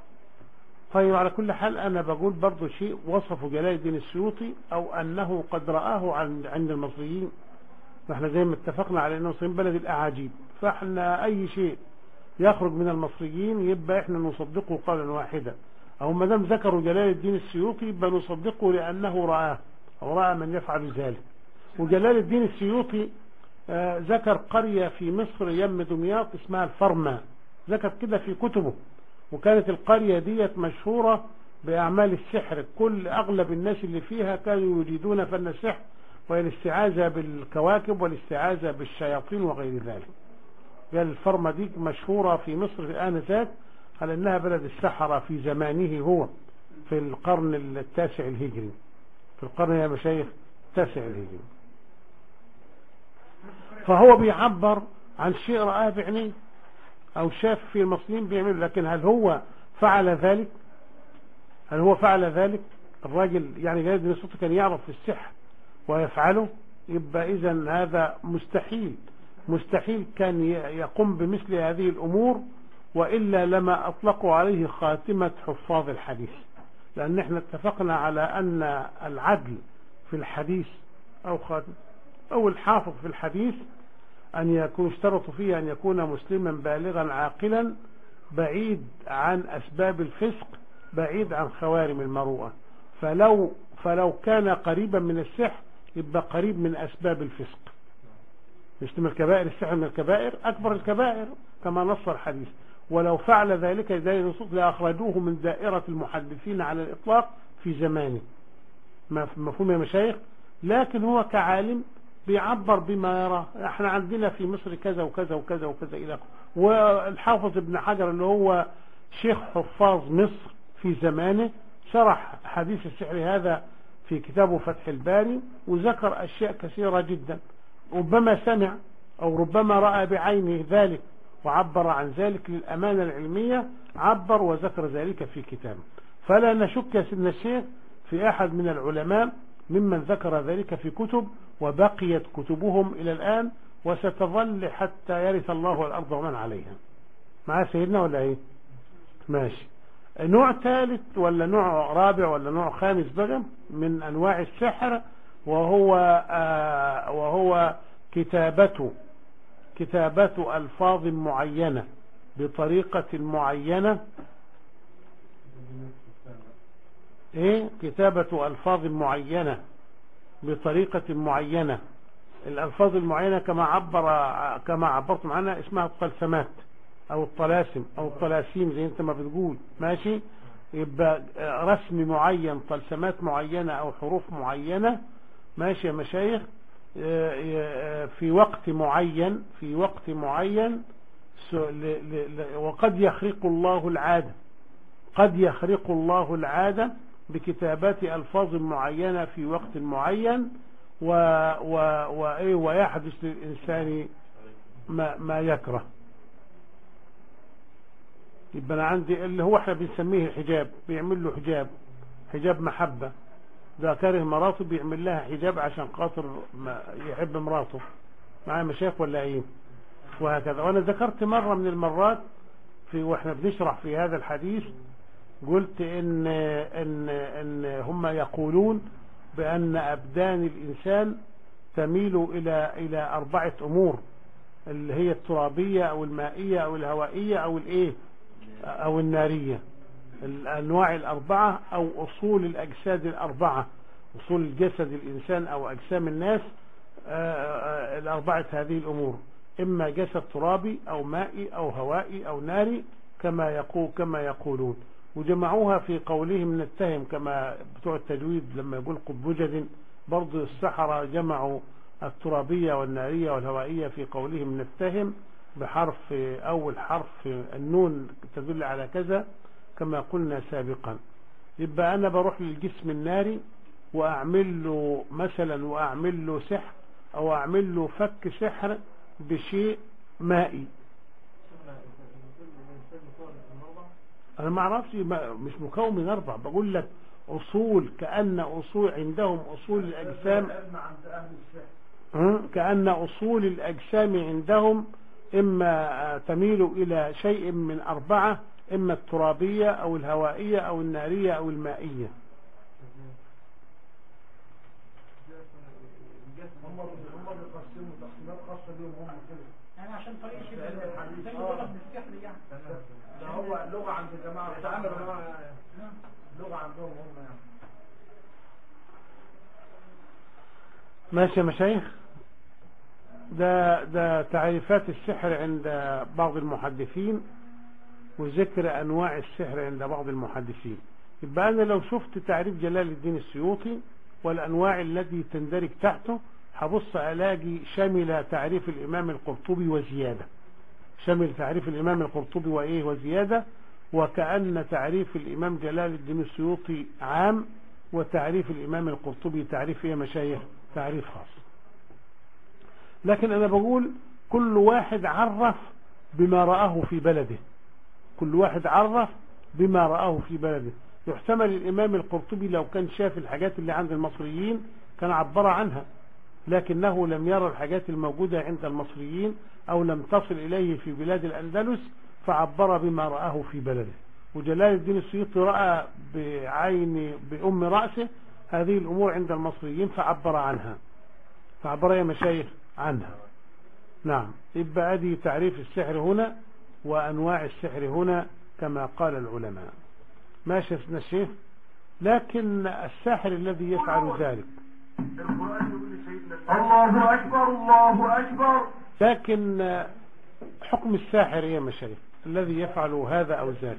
طيب على كل حال انا بقول برضو شيء وصفه جلال الدين السيوطي او انه قد رآه عند عند المصريين فاحنا زي ما اتفقنا على ان المصريين بلد الاعاجيب فاحنا اي شيء يخرج من المصريين يبقى احنا نصدقه قولا واحدا او ما دام ذكروا جلال الدين السيوطي يبقى نصدقه لانه رآه او رأى من يفعل ذلك وجلال الدين السيوطي آه، ذكر قرية في مصر يم دمياط اسمها الفرما ذكر كده في كتبه وكانت القرية ديت مشهورة بأعمال السحر كل أغلب الناس اللي فيها كانوا يريدون فن السحر والاستعاذة بالكواكب والاستعاذة بالشياطين وغير ذلك قال الفرما دي مشهورة في مصر في آنذاك على أنها بلد السحرة في زمانه هو في القرن التاسع الهجري في القرن يا مشايخ التاسع الهجري فهو بيعبر عن شيء رآه بعينيه أو شاف في المصريين بيعملوا لكن هل هو فعل ذلك هل هو فعل ذلك الراجل يعني جلال الدين السلطي كان يعرف في السحر ويفعله يبقى إذا هذا مستحيل مستحيل كان ي- يقوم بمثل هذه الأمور وإلا لما أطلقوا عليه خاتمة حفاظ الحديث لأن احنا اتفقنا على أن العدل في الحديث أو خاتم أو الحافظ في الحديث أن يكون اشترطوا فيه أن يكون مسلما بالغا عاقلا بعيد عن أسباب الفسق بعيد عن خوارم المروءة فلو فلو كان قريبا من السحر يبقى قريب من أسباب الفسق مش من الكبائر السحر من الكبائر أكبر الكبائر كما نص الحديث ولو فعل ذلك لدليل النصوص لأخرجوه من دائرة المحدثين على الإطلاق في زمانه مف- مفهوم يا مشايخ لكن هو كعالم بيعبر بما يرى احنا عندنا في مصر كذا وكذا وكذا وكذا الى آخره. والحافظ ابن حجر اللي هو شيخ حفاظ مصر في زمانه شرح حديث السحر هذا في كتابه فتح الباري وذكر اشياء كثيرة جدا ربما سمع او ربما رأى بعينه ذلك وعبر عن ذلك للأمانة العلمية عبر وذكر ذلك في كتابه فلا نشك يا سيدنا الشيخ في أحد من العلماء ممن ذكر ذلك في كتب وبقيت كتبهم إلى الآن وستظل حتى يرث الله الأرض ومن عليها معاه سيدنا ولا ايه ماشي نوع ثالث ولا نوع رابع ولا نوع خامس بقى من أنواع السحر وهو آه وهو كتابته كتابة ألفاظ معينة بطريقة معينة ايه كتابة ألفاظ معينة بطريقة معينة الألفاظ المعينة كما عبر كما عبرتم عنها اسمها الطلسمات أو الطلاسم أو الطلاسيم زي أنت ما بتقول ماشي يبقى رسم معين طلسمات معينة أو حروف معينة ماشي يا مشايخ في وقت معين في وقت معين وقد يخرق الله العادة قد يخرق الله العادة بكتابات ألفاظ معينة في وقت معين و و و ويحدث للإنسان ما, ما يكره يبقى أنا عندي اللي هو احنا بنسميه الحجاب بيعمل له حجاب حجاب محبة ده كاره مراته بيعمل لها حجاب عشان خاطر ما يحب مراته معايا مشايخ ولا ايه وهكذا وانا ذكرت مرة من المرات في واحنا بنشرح في هذا الحديث قلت ان ان ان هم يقولون بان ابدان الانسان تميل الى الى اربعة امور اللي هي الترابية او المائية او الهوائية او الايه او النارية الانواع الاربعة او اصول الاجساد الاربعة اصول الجسد الانسان او اجسام الناس الاربعة هذه الامور اما جسد ترابي او مائي او هوائي او ناري كما يقول كما يقولون وجمعوها في قولهم نتهم كما بتوع التجويد لما يقول قبجد برضو السحرة جمعوا الترابية والنارية والهوائية في قولهم نتهم بحرف أول حرف النون تدل على كذا كما قلنا سابقا يبقى أنا بروح للجسم الناري وأعمل له مثلا وأعمل له سحر أو أعمل له فك سحر بشيء مائي أنا ما أعرفش مش مكون من أربع بقول لك أصول كأن أصول عندهم أصول الأجسام كأن أصول الأجسام عندهم إما تميل إلى شيء من أربعة إما الترابية أو الهوائية أو النارية أو المائية يعني عشان طريقة زي ما بقول لك بالسحر يعني ده هو لغة عند الجماعة بتاعنا لغة عندهم هم يعني ماشي يا مشايخ ده ده تعريفات السحر عند بعض المحدثين وذكر انواع السحر عند بعض المحدثين يبقى انا لو شفت تعريف جلال الدين السيوطي والانواع التي تندرج تحته هبص الاقي شمل تعريف الامام القرطبي وزياده شمل تعريف الامام القرطبي وايه وزياده وكأن تعريف الامام جلال الدين السيوطي عام وتعريف الامام القرطبي تعريف ايه مشايخ تعريف خاص لكن انا بقول كل واحد عرف بما رآه في بلده كل واحد عرف بما رآه في بلده يحتمل الامام القرطبي لو كان شاف الحاجات اللي عند المصريين كان عبر عنها لكنه لم يرى الحاجات الموجودة عند المصريين او لم تصل اليه في بلاد الاندلس فعبر بما رآه في بلده وجلال الدين السيوطي رأى بعين بأم رأسه هذه الأمور عند المصريين فعبر عنها فعبر يا مشايخ عنها نعم يبقى ادي تعريف السحر هنا وأنواع السحر هنا كما قال العلماء ماشي يا الشيخ لكن الساحر الذي يفعل ذلك الله أكبر الله أكبر لكن حكم الساحر يا مشايخ الذي يفعل هذا أو ذاك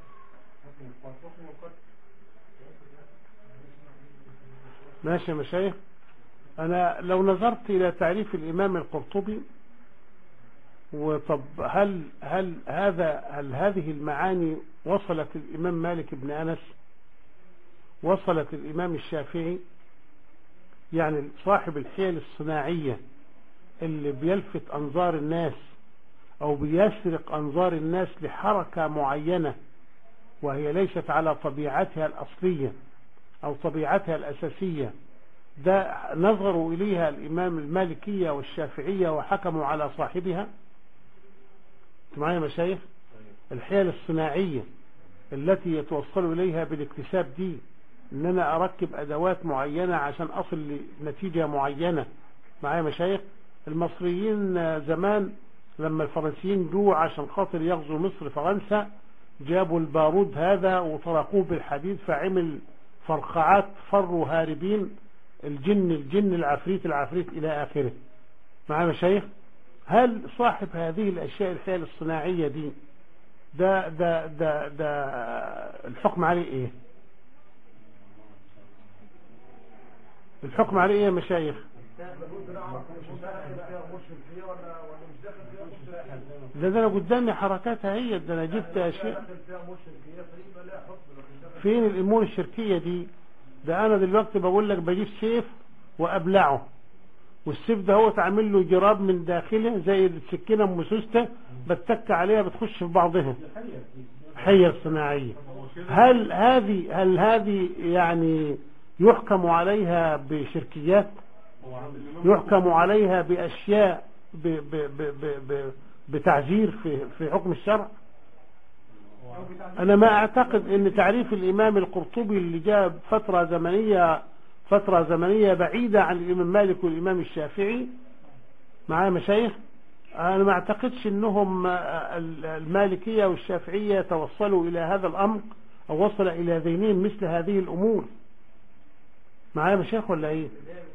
ماشي يا مشايخ أنا لو نظرت إلى تعريف الإمام القرطبي وطب هل هل هذا هل هذه المعاني وصلت الإمام مالك بن أنس وصلت الإمام الشافعي يعني صاحب الحيل الصناعية اللي بيلفت أنظار الناس أو بيسرق أنظار الناس لحركة معينة وهي ليست على طبيعتها الأصلية أو طبيعتها الأساسية ده نظروا إليها الإمام المالكية والشافعية وحكموا على صاحبها معايا مشايخ الحيل الصناعية التي يتوصل إليها بالاكتساب دي ان انا اركب ادوات معينة عشان اصل لنتيجة معينة معايا مشايخ المصريين زمان لما الفرنسيين جوا عشان خاطر يغزوا مصر فرنسا جابوا البارود هذا وطرقوه بالحديد فعمل فرقعات فروا هاربين الجن الجن العفريت العفريت إلى آخره مع مشايخ هل صاحب هذه الأشياء الحيل الصناعية دي ده ده ده ده الحكم عليه ايه الحكم عليه ايه يا مشايخ ده ده انا قدامي حركاتها هي ده انا جبت اشياء فين الامور الشركية دي ده انا دلوقتي بقول لك بجيب سيف وابلعه والسيف ده هو تعمل له جراب من داخله زي السكينة مسوسته بتك عليها بتخش في بعضها حية صناعية هل هذه هل هذه يعني يحكم عليها بشركيات يحكم عليها بأشياء ب ب ب ب ب بتعزير في في حكم الشرع أنا ما أعتقد أن تعريف الإمام القرطبي اللي جاء فترة زمنية فترة زمنية بعيدة عن الإمام مالك والإمام الشافعي معايا مشايخ أنا ما أعتقدش أنهم المالكية والشافعية توصلوا إلى هذا الأمر أو وصل إلى ذهنهم مثل هذه الأمور معايا مشايخ ولا إيه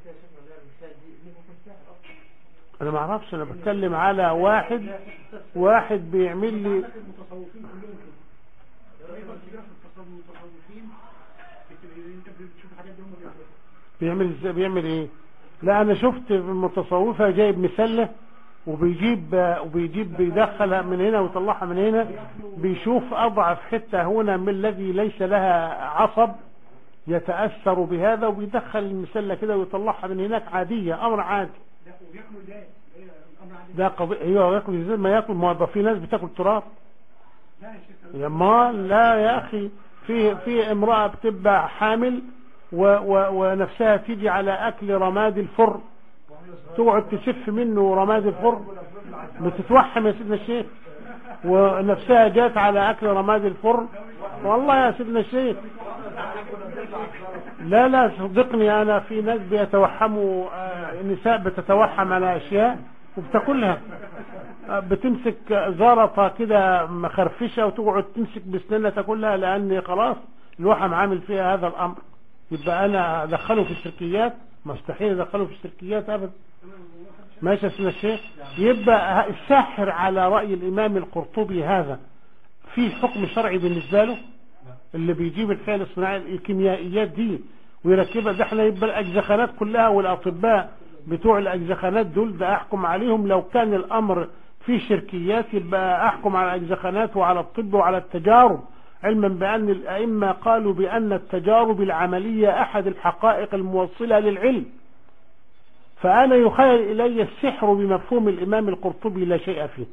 أنا ما أعرفش أنا بتكلم على واحد واحد بيعمل لي المتصوفين كلهم كده الرئيس الكبيرة في المتصوفين انت بتشوف الحاجات دي هم بيعملوها بيعمل ازاي بيعمل ايه لا انا شفت في المتصوفة جايب مسلة وبيجيب وبيجيب بيدخلها من هنا ويطلعها من هنا بيشوف اضعف حتة هنا من الذي ليس لها عصب يتأثر بهذا وبيدخل المسلة كده ويطلعها من هناك عادية امر عادي ده وبياكلوا ازاي ايه الامر عادي ده قضية ايوه ياكل ازاي ما ياكل ما هو في ناس بتاكل تراب لا يا شيخ يا ما لا يا اخي في في امرأة بتبقى حامل و و ونفسها تيجي على اكل رماد الفر تقعد تسف منه رماد الفر بتتوحم يا سيدنا الشيخ ونفسها جات على اكل رماد الفر والله يا سيدنا الشيخ لا لا صدقني انا في ناس بيتوحموا آه، نساء بتتوحم على اشياء وبتاكلها آه، بتمسك زلطة كده مخرفشة وتقعد تمسك بسنانها تاكلها لان خلاص الوحم عامل فيها هذا الامر يبقى انا ادخله في الشركيات مستحيل ادخله في الشركيات ابدا ماشي يا سيدنا الشيخ يبقى الساحر على رأي الامام القرطبي هذا في حكم شرعي بالنسبة له اللي بيجيب الفعل الصناعي الكيميائيات دي ويركبها ده احنا يبقى الاجزخانات كلها والاطباء بتوع الاجزخانات دول ده احكم عليهم لو كان الامر في شركيات يبقى احكم على الاجزخانات وعلى الطب وعلى التجارب علما بان الائمه قالوا بان التجارب العمليه احد الحقائق الموصله للعلم فانا يخيل الي السحر بمفهوم الامام القرطبي لا شيء فيه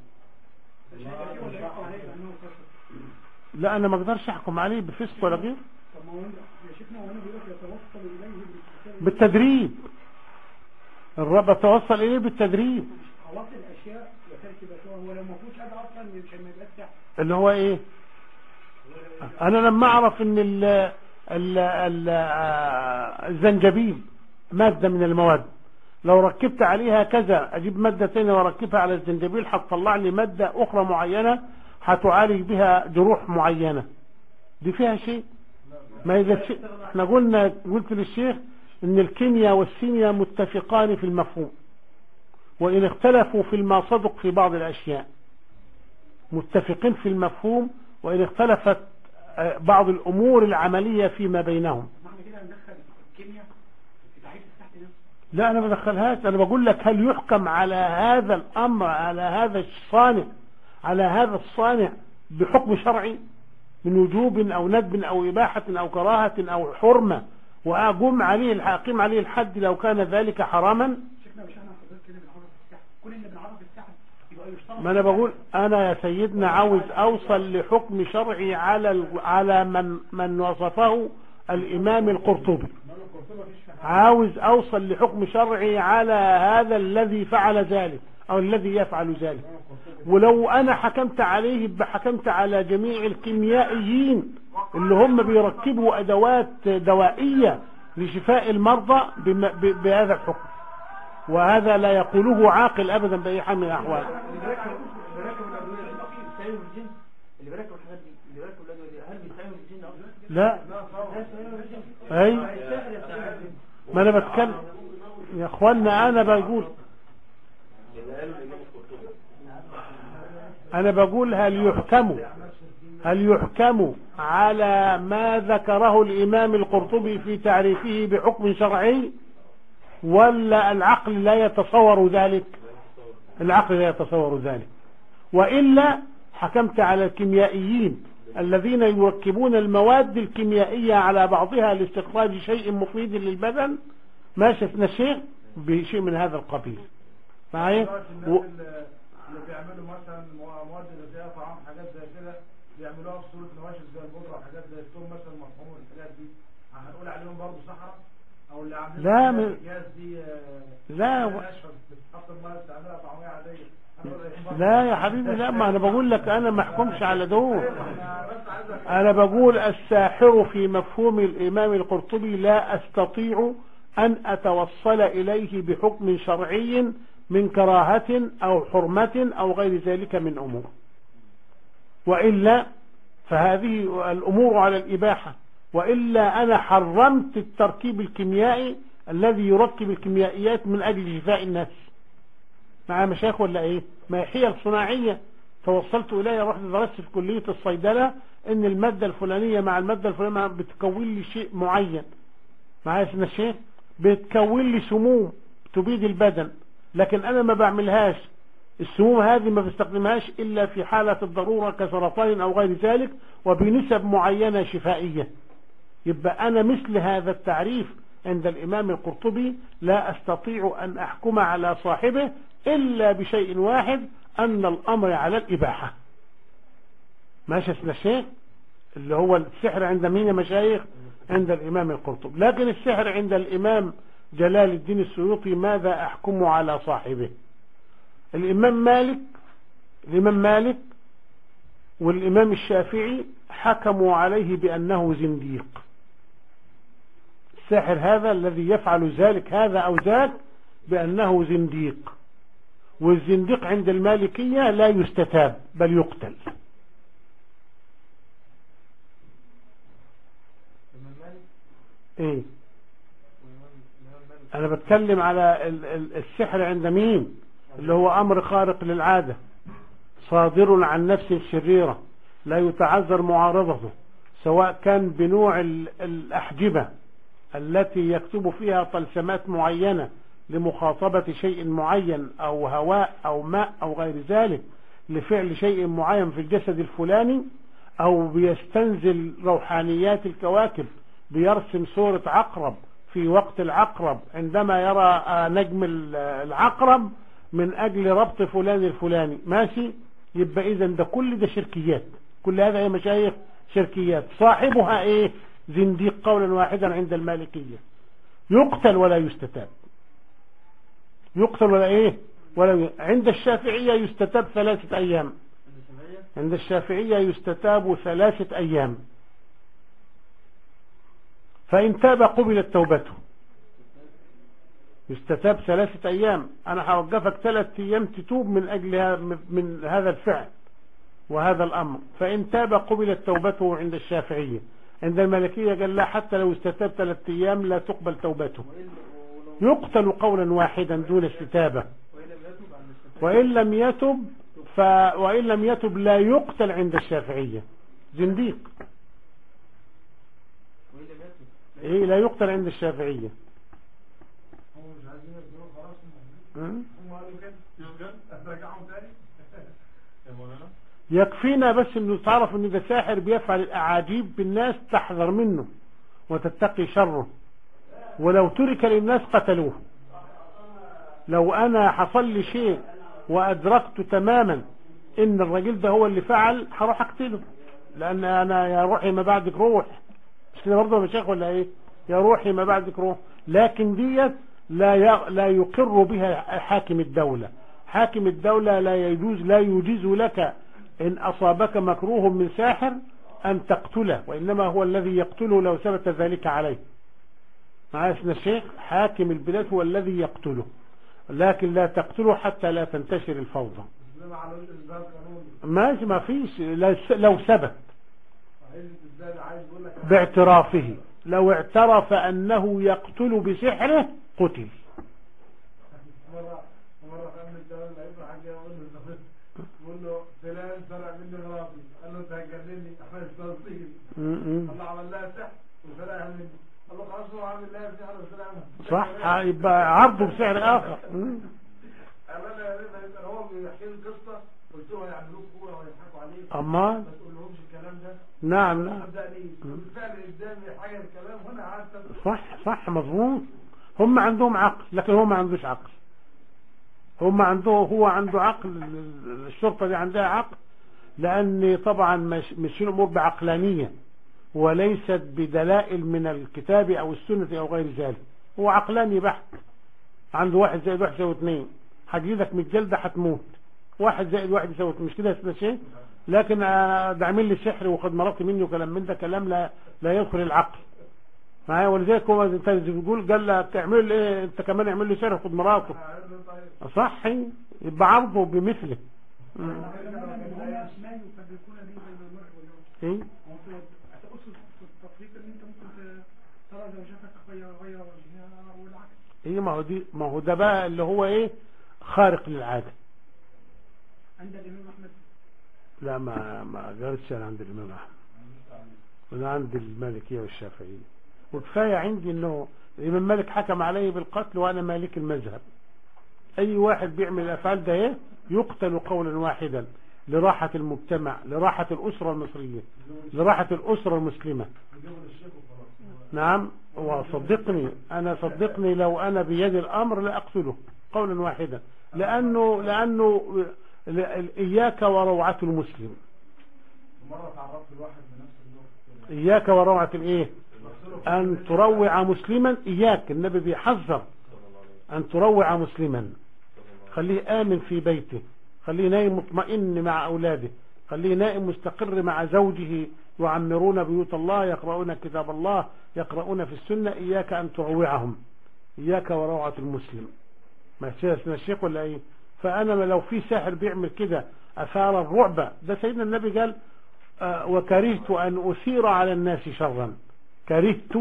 لا انا ما اقدرش احكم عليه بفسق ولا غير طب ما هو يا شيخنا هو هنا بيقول لك يتوصل اليه بالكتاب بالتدريب الرب توصل اليه بالتدريب خلاص الاشياء وتركيباتها هو لو ما فيهوش حاجه اصلا مش ما يبقاش سحر اللي هو ايه انا لما اعرف ان ال ال ال الزنجبيل مادة من المواد لو ركبت عليها كذا اجيب مادة تانية واركبها على الزنجبيل هتطلع لي مادة اخرى معينة هتعالج بها جروح معينة دي فيها شيء ما اذا شيء احنا قلنا قلت للشيخ ان الكيمياء والسيمياء متفقان في المفهوم وان اختلفوا في ما صدق في بعض الاشياء متفقين في المفهوم وإن اختلفت آه، بعض الأمور العملية فيما بينهم ما احنا كده هندخل الكيمياء في تعريف السحر نفسه لا أنا ما بدخلهاش أنا بقول لك هل يحكم على هذا الأمر على هذا الصانع على هذا الصانع بحكم شرعي من وجوب أو ندب أو إباحة أو كراهة أو حرمة وأقوم عليه أقيم عليه الحد لو كان ذلك حراما شيخنا مش احنا حضرتك كده بنعرف السحر كل اللي بنعرف السحر يبقى يشترط ما أنا بقول أنا يا سيدنا عاوز أوصل لحكم شرعي على ال- على من من وصفه الإمام القرطبي عاوز أوصل لحكم شرعي على هذا الذي فعل ذلك أو الذي يفعل ذلك ولو أنا حكمت عليه يبقى حكمت على جميع الكيميائيين اللي هم بيركبوا أدوات دوائية لشفاء المرضى بم- ب- بهذا الحكم وهذا لا يقوله عاقل أبدا بأي حال من الأحوال اللي بيركب اللي بيركب الادويه دي بيستعينوا بالجن اللي بيركب الحاجات دي اللي بيركب الادويه دي هل بيستعينوا بالجن اصلا؟ لا لا يستعينوا بالجن أي الساحر يستعين بالجن ما انا بتكلم يا اخوانا انا بقول اللي قاله الإمام القرطبي انا بقول هل يحكم هل يحكم على ما ذكره الامام القرطبي في تعريفه بحكم شرعي ولا العقل لا يتصور ذلك العقل لا يتصور ذلك وإلا حكمت على الكيميائيين الذين يركبون المواد الكيميائية على بعضها لاستخراج شيء مفيد للبدن ما شفنا شيء بشيء من هذا القبيل معايا دلوقتي و... الناس اللي اللي بيعملوا مثلا مو- مواد غذائيه طعام حاجات زي كده بيعملوها في صوره نواشف زي البودره وحاجات زي الثوم مثلا مفهوم الحاجات دي هنقول عليهم برضه صحراء او اللي عاملين لا، حاجات من- الاكياس دي آه، لا و- ناشفه بتحط الميه بتعملها طعميه عاديه هنقول عليهم برضه لا يا حبيبي لا ما انا بقول لك انا ما احكمش على دول أنا بس عايز أفهم. انا بقول الساحر في مفهوم الامام القرطبي لا استطيع ان اتوصل اليه بحكم شرعي من كراهة او حرمة او غير ذلك من امور وإلا فهذه الامور على الاباحة وإلا انا حرمت التركيب الكيميائي الذي يركب الكيميائيات من اجل شفاء الناس مع مشايخ ولا ايه ما هي حيل صناعية توصلت اليها رحت درست في كلية الصيدلة ان المادة الفلانية مع المادة الفلانية بتكون لي شيء معين معايا يا سيدنا الشيخ بتكون لي سموم تبيد البدن لكن انا ما بعملهاش السموم هذه ما بستخدمهاش الا في حالة الضرورة كسرطان او غير ذلك وبنسب معينة شفائية يبقى انا مثل هذا التعريف عند الامام القرطبي لا استطيع ان احكم على صاحبه الا بشيء واحد ان الامر على الاباحة ماشي اسم الشيخ اللي هو السحر عند مين يا مشايخ عند الامام القرطبي لكن السحر عند الامام جلال الدين السيوطي ماذا احكم على صاحبه الامام مالك الامام مالك والامام الشافعي حكموا عليه بانه زنديق الساحر هذا الذي يفعل ذلك هذا او ذاك بانه زنديق والزنديق عند المالكية لا يستتاب بل يقتل الإمام مالك ايه والإمام الإمام مالك انا بتكلم على ال- ال- السحر عند مين اللي هو امر خارق للعادة صادر عن نفس شريرة لا يتعذر معارضته سواء كان بنوع ال- الأحجبة التي يكتب فيها طلسمات معينة لمخاطبة شيء معين أو هواء أو ماء أو غير ذلك لفعل شيء معين في الجسد الفلاني أو بيستنزل روحانيات الكواكب بيرسم صورة عقرب في وقت العقرب عندما يرى آه، نجم ال- العقرب من أجل ربط فلان الفلاني ماشي يبقى إذا ده كل ده شركيات كل هذا يا مشايخ شركيات صاحبها إيه زنديق قولا واحدا عند المالكية يقتل ولا يستتاب يقتل ولا إيه ولا ي... عند الشافعية يستتاب ثلاثة أيام عند الشافعية عند الشافعية يستتاب ثلاثة أيام فإن تاب قبلت توبته يستتاب ثلاثة أيام أنا هوقفك ثلاثة أيام تتوب من أجل ها- من هذا الفعل وهذا الأمر فإن تاب قبلت توبته عند الشافعية عند المالكية قال لا حتى لو استتاب ثلاثة أيام لا تقبل توبته وإن ولو يقتل قولا واحدا دون استتابة وإن لم يتب عند الشافعية وإن لم يتب ف... وإن لم يتب لا يقتل عند الشافعية زنديق وإن لم يتب إيه لا يقتل عند الشافعية هم مش عايزين يصدروا خلاص هم م? هم قالوا كده هترجعهم تاني يا مولانا يكفينا بس انه تعرف ان ده ساحر بيفعل الاعاجيب بالناس تحذر منه وتتقي شره ولو ترك للناس قتلوه لو انا حصل لي شيء وادركت تماما ان الراجل ده هو اللي فعل هروح اقتله لان انا يا روحي ما بعدك روح مش كده برضه يا شيخ ولا ايه يا روحي ما بعدك روح لكن ديت لا ي- لا يقر بها حاكم الدولة حاكم الدولة لا يجوز لا يجيز لك إن أصابك مكروه من ساحر أن تقتله وإنما هو الذي يقتله لو ثبت ذلك عليه معايا اسم الشيخ حاكم البلاد هو الذي يقتله لكن لا تقتله حتى لا تنتشر الفوضى زي ما عملوش اثبات قانوني ما ما فيش لا- لو ثبت عايز ازاي عايز يقول لك باعترافه لو اعترف أنه يقتل بسحره قتل مرة مرة خمس الدولة لقيته حاجة يقول له بقول له فلان سرق مني غراضي قال له انت هتجنني احنا التنصيب م- م. الله عمل لها سحر وسرقها مني قال له خلاص هو عامل لها سحر وسرقها مني صح يبقى عرضه بسعر آخر م. قال انا يا ريت هو بيحكي لي القصة قلت له هيعملوك كورة ويضحكوا عليك أما ما تقولهمش الكلام ده نعم نعم صدقني بالفعل قدامي حاجة الكلام وانا قعدت أسمع. صح صح مظبوط هم عندهم عقل لكن هو ما عندوش عقل هم عنده هو عنده عقل الشرطة دي عندها عقل لأن طبعا مش مش الأمور بعقلانية وليست بدلائل من الكتاب أو السنة أو غير ذلك هو عقلاني بحت عنده واحد زائد واحد يساوي اثنين هتجيلك من الجلدة هتموت واحد زائد واحد يساوي اثنين مش كده يا شيء لكن آه، ده عامل لي سحر وخد مراتي مني وكلام من ده كلام لا لا يدخل العقل معايا ولذلك هو انت بيقول قال لك اعمل لي ايه انت كمان اعمل لي سحر خد مراته قال له طيب صح يبقى عرضه بمثله مم. هم اسماء يفبركون به بين المرء والزوج ايه هو انت هتقصد في التفريق ان انت ممكن ترى زوجتك غير غير وجهها والعكس ايه ما هو دي ما هو ده بقى اللي هو ايه خارق للعاده عند الامام احمد لا ما ما قالتش انا عند الامام احمد انا عند المالكيه والشافعيه وكفايه عندي انه الامام مالك حكم علي بالقتل وانا مالك المذهب اي واحد بيعمل الافعال ده ايه يقتل قولا واحدا لراحه المجتمع لراحه الاسره المصريه لراحه الاسره المسلمه يجيبوا للشيخ وخلاص نعم وصدقني انا صدقني لو انا بيد الامر لاقتله قولا واحدا لانه لانه ل- اياك وروعه المسلم مرة تعرفت لواحد بنفس النقطة اياك وروعه الايه ان تروع مسلما اياك النبي بيحذر ان تروع مسلما خليه امن في بيته خليه نايم مطمئن مع اولاده خليه نائم مستقر مع زوجه يعمرون بيوت الله يقرؤون كتاب الله يقرؤون في السنة إياك أن تروعهم إياك وروعة المسلم ما اسمها الشيخ ولا إيه فأنا لو في ساحر بيعمل كده أثار الرعب ده سيدنا النبي قال آه وكرهت أن أثير على الناس شرا كرهت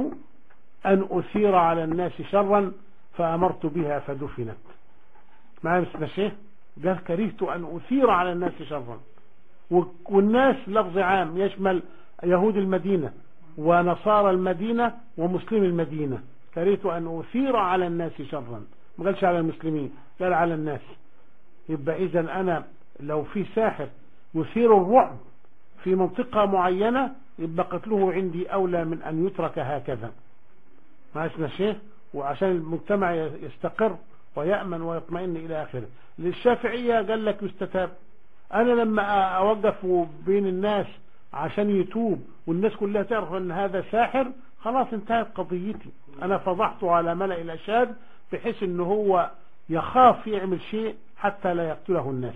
أن أثير على الناس شرا فأمرت بها فدفنت معايا اسمها الشيخ قال كرهت أن أثير على الناس شرا والناس لفظ عام يشمل يهود المدينة ونصارى المدينة ومسلم المدينة كرهت أن أثير على الناس شرا ما قالش على المسلمين قال على الناس يبقى إذا أنا لو في ساحر يثير الرعب في منطقة معينة يبقى قتله عندي أولى من أن يترك هكذا ما اسمه الشيخ وعشان المجتمع يستقر ويأمن ويطمئن إلى آخره للشافعية قال لك يستتاب أنا لما أوقف بين الناس عشان يتوب والناس كلها تعرف أن هذا ساحر خلاص انتهت قضيتي أنا فضحته على ملأ الأشهاد بحيث أنه هو يخاف يعمل شيء حتى لا يقتله الناس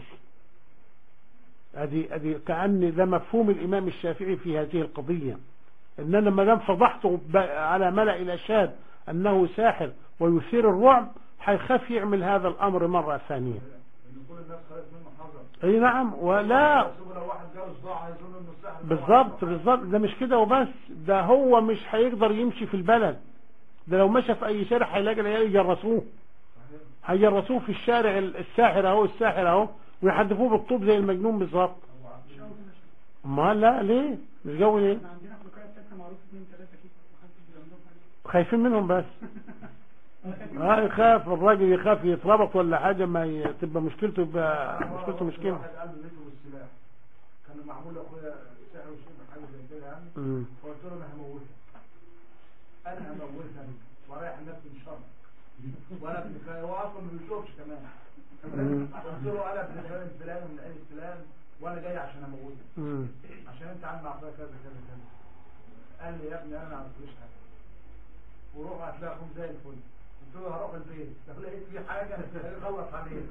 أدي أدي كأن ده مفهوم الإمام الشافعي في هذه القضية إن أنا ما دام فضحته على ملأ الأشهاد أنه ساحر ويثير الرعب هيخاف يعمل هذا الأمر مرة ثانية ان كل الناس خدت منه حذر اي نعم ولا شوفوا لو واحد جاله صداع هيظن انه ساحر بالظبط بالظبط ده مش كده وبس ده هو مش هيقدر يمشي في البلد ده لو مشى في اي شارع هيلاقي العيال يجرسوه هيجرسوه في الشارع الساحر اهو الساحر اهو ويحدفوه بالطوب زي المجنون بالظبط ما لا ليه مش جو ليه احنا عندنا في القريه بتاعتنا معروف اثنين ثلاثه كده محدش بيعملهم حاجه خايفين منهم بس اه يخاف الراجل يخاف يتربط ولا حاجة ما ي- تبقى مشكلته يبقى مشكلته مشكلة واحد قال له لقيته بالسلاح كان معمول لاخويا سحر وشيء حاجه زي كده يعني مم. فقلت له انا هموتك انا هموتك ورايح الناس من شر وانا ابن فلان هو اصلا ما بيشوفش كمان مم. قلت له انا ابن فلان فلان من اي فلان وانا جاي عشان اموتك مم. عشان انت عم اخويا كذا كذا كذا قال لي يا ابني انا ما عملتلوش حاجه وروح هتلاقي اخوك زي الفل قلت له هروح البيت لو لقيت في حاجه غلط عليك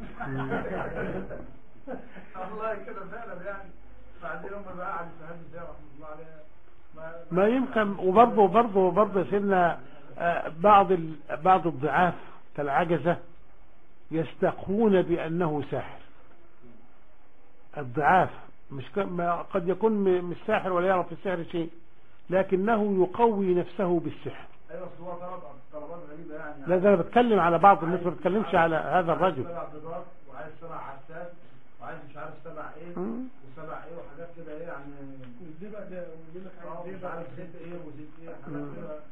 والله كده فعلا يعني بعدين هم بقى قعدوا في هذه الزياره رحمه الله عليها ما يمكن وبرضه برضه برضه سيدنا آه، بعض ال- بعض الضعاف كالعجزة يستقون بأنه ساحر الضعاف مش ك- ما- قد يكون م- مش ساحر ولا يعرف في السحر شيء لكنه يقوي نفسه بالسحر ايوه بس هو طلب طلبات غريبه يعني لا ده انا بتكلم على بعض الناس ما بتكلمش على هذا الرجل سبع بيضات وعايز سبع عساس وعايز مش عارف سبع ايه مم. وسبع ايه وحاجات كده ايه يعني والزبق ده ويقول لك اه عايز مش زبق عارف زيت ايه وزيت ايه حاجات مم. كده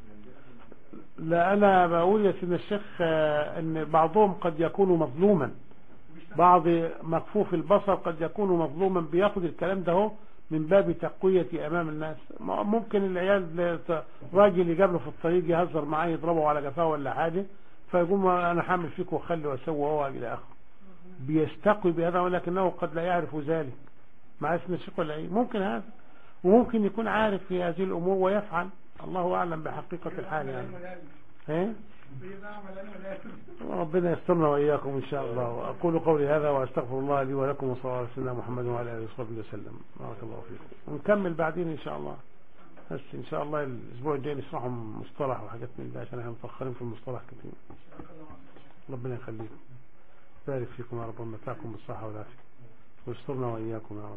لا انا بقول يا سيدنا الشيخ آه، ان بعضهم قد يكون مظلوما بعض مكفوف البصر قد يكون مظلوما بياخد الكلام ده هو من باب تقوية امام الناس ما- ممكن العيال ت- راجل يقابله في الطريق يهزر معاه يضربه على قفاه ولا حاجة فيقوم انا حامل فيك واخلي واسوي وهو الى اخره بيستقوي بهذا ولكنه قد لا يعرف ذلك مع اسم الشيخ ولا ايه ممكن هذا وممكن يكون عارف في هذه الامور ويفعل الله اعلم بحقيقة الحال يعني ايه بيبقى عملان ولا ربنا يسترنا وإياكم إن شاء الله وأقول قولي هذا وأستغفر الله لي ولكم وصلى الله على سيدنا محمد وعلى آله وصحبه وسلم بارك الله فيكم ونكمل بعدين إن شاء الله بس إن شاء الله الأسبوع الجاي نشرح مصطلح وحاجات من ده عشان احنا متأخرين في المصطلح كتير ربنا يخليكم بارك فيكم يا رب ومتعكم بالصحة والعافية ويسترنا وإياكم يا رب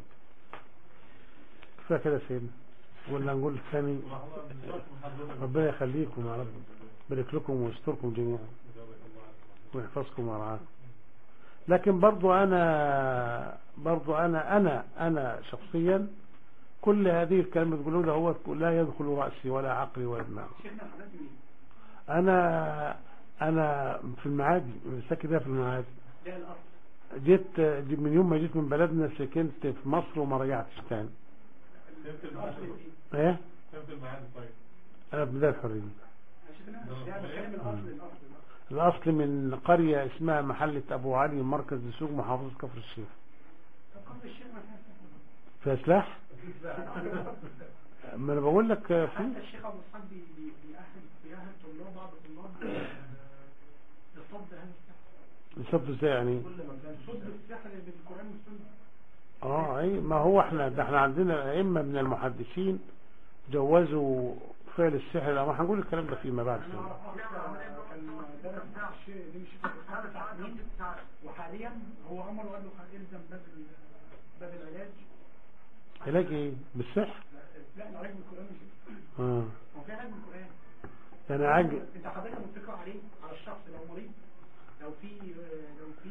كفاية كده يا سيدنا ولا نقول ثاني ربنا يخليكم يا رب بارك لكم ويستركم جميعا ويحفظكم ويرعاكم لكن برضو انا برضو انا انا انا شخصيا كل هذه الكلام اللي بتقولوا له هو لا يدخل رأسي ولا عقلي ولا دماغي شيخنا حضرتك مين؟ انا انا في المعادي ساكن ده في المعادي ده الاصل جيت جيت من يوم ما جيت من بلدنا سكنت في مصر وما رجعتش تاني الاصل ايه؟ ايه انا في بداية الحرية شيخنا ده بتكلم الاصل الاصل الاصل من قرية اسمها محلة ابو علي مركز السوق محافظة كفر الشيخ طب قبل الشيخ ما فيها كان سلاح ما انا بقول لك في حتى الشيخ ابو اسحاق بي- بي- بيأهل بيأهل طلاب بعض الطلاب لصد هذا السحر نصب ازاي يعني كل ما كان صد السحر بالقرآن والسنة اه اي ما هو احنا ده احنا عندنا ائمه من المحدثين جوزوا فعل السحر اما هنقول الكلام ده فيما بعد انا اعرف واحد كان درس مع الشيخ دي مش فاكر سنين وحاليا هو عمر وقال له الزم باب ال- باب العلاج علاج ايه بالسحر لا العلاج بالقرآن مش اه هو في علاج بالقرآن يعني عاج انت حضرتك متفق عليه على الشخص لو مريض لو في لو في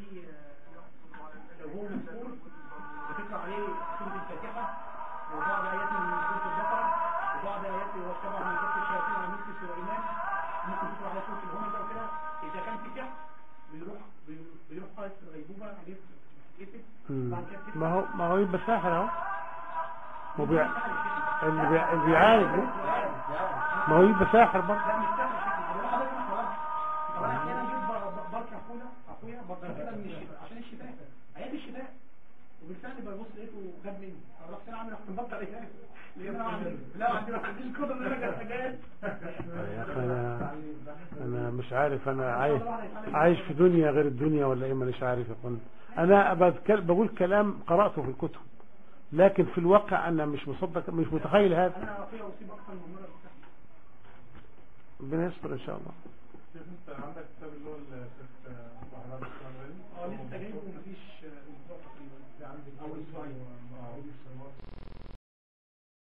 لو هو مسؤول بتقرا عليه سوره الفاتحه وبعض ايات من سوره البقره وبعض ايات واتبع من كتب الشياطين على ملك سليمان ممكن تقرا على سوره الهمزه وكده اذا كان في سحر بيروح بي- بيروح قائد الغيبوبه عليه يتكتب مم. بعد كده بتبقى- ما هو ما هو يبقى ساحر اهو هو بيع... اللي بيع... اللي بيعالج ده ما هو يبقى ساحر برضه لا مش سهل شكل ده حضرتك ما خلاص طب انا احيانا اجيب برك اخويا اخويا برك كده من الشفاء عشان الشفاء عياد الشفاء وبالفعل ببص لقيته جاب مني رحت انا عامل رحت مبطل ايه لان انا عندي لا عندي ما عنديش قدره ان انا اجي حاجات يا اخي انا انا مش عارف انا عايش عايش في دنيا غير الدنيا ولا ايه مانيش عارف يا اخوان انا بتكل- بقول كلام قراته في الكتب لكن في الواقع انا مش مصدق مش متخيل هذا انا اخويا اصيب اكثر من مره بالسحر. ربنا يستر ان شاء الله انت عندك كتاب اللي هو الشيخ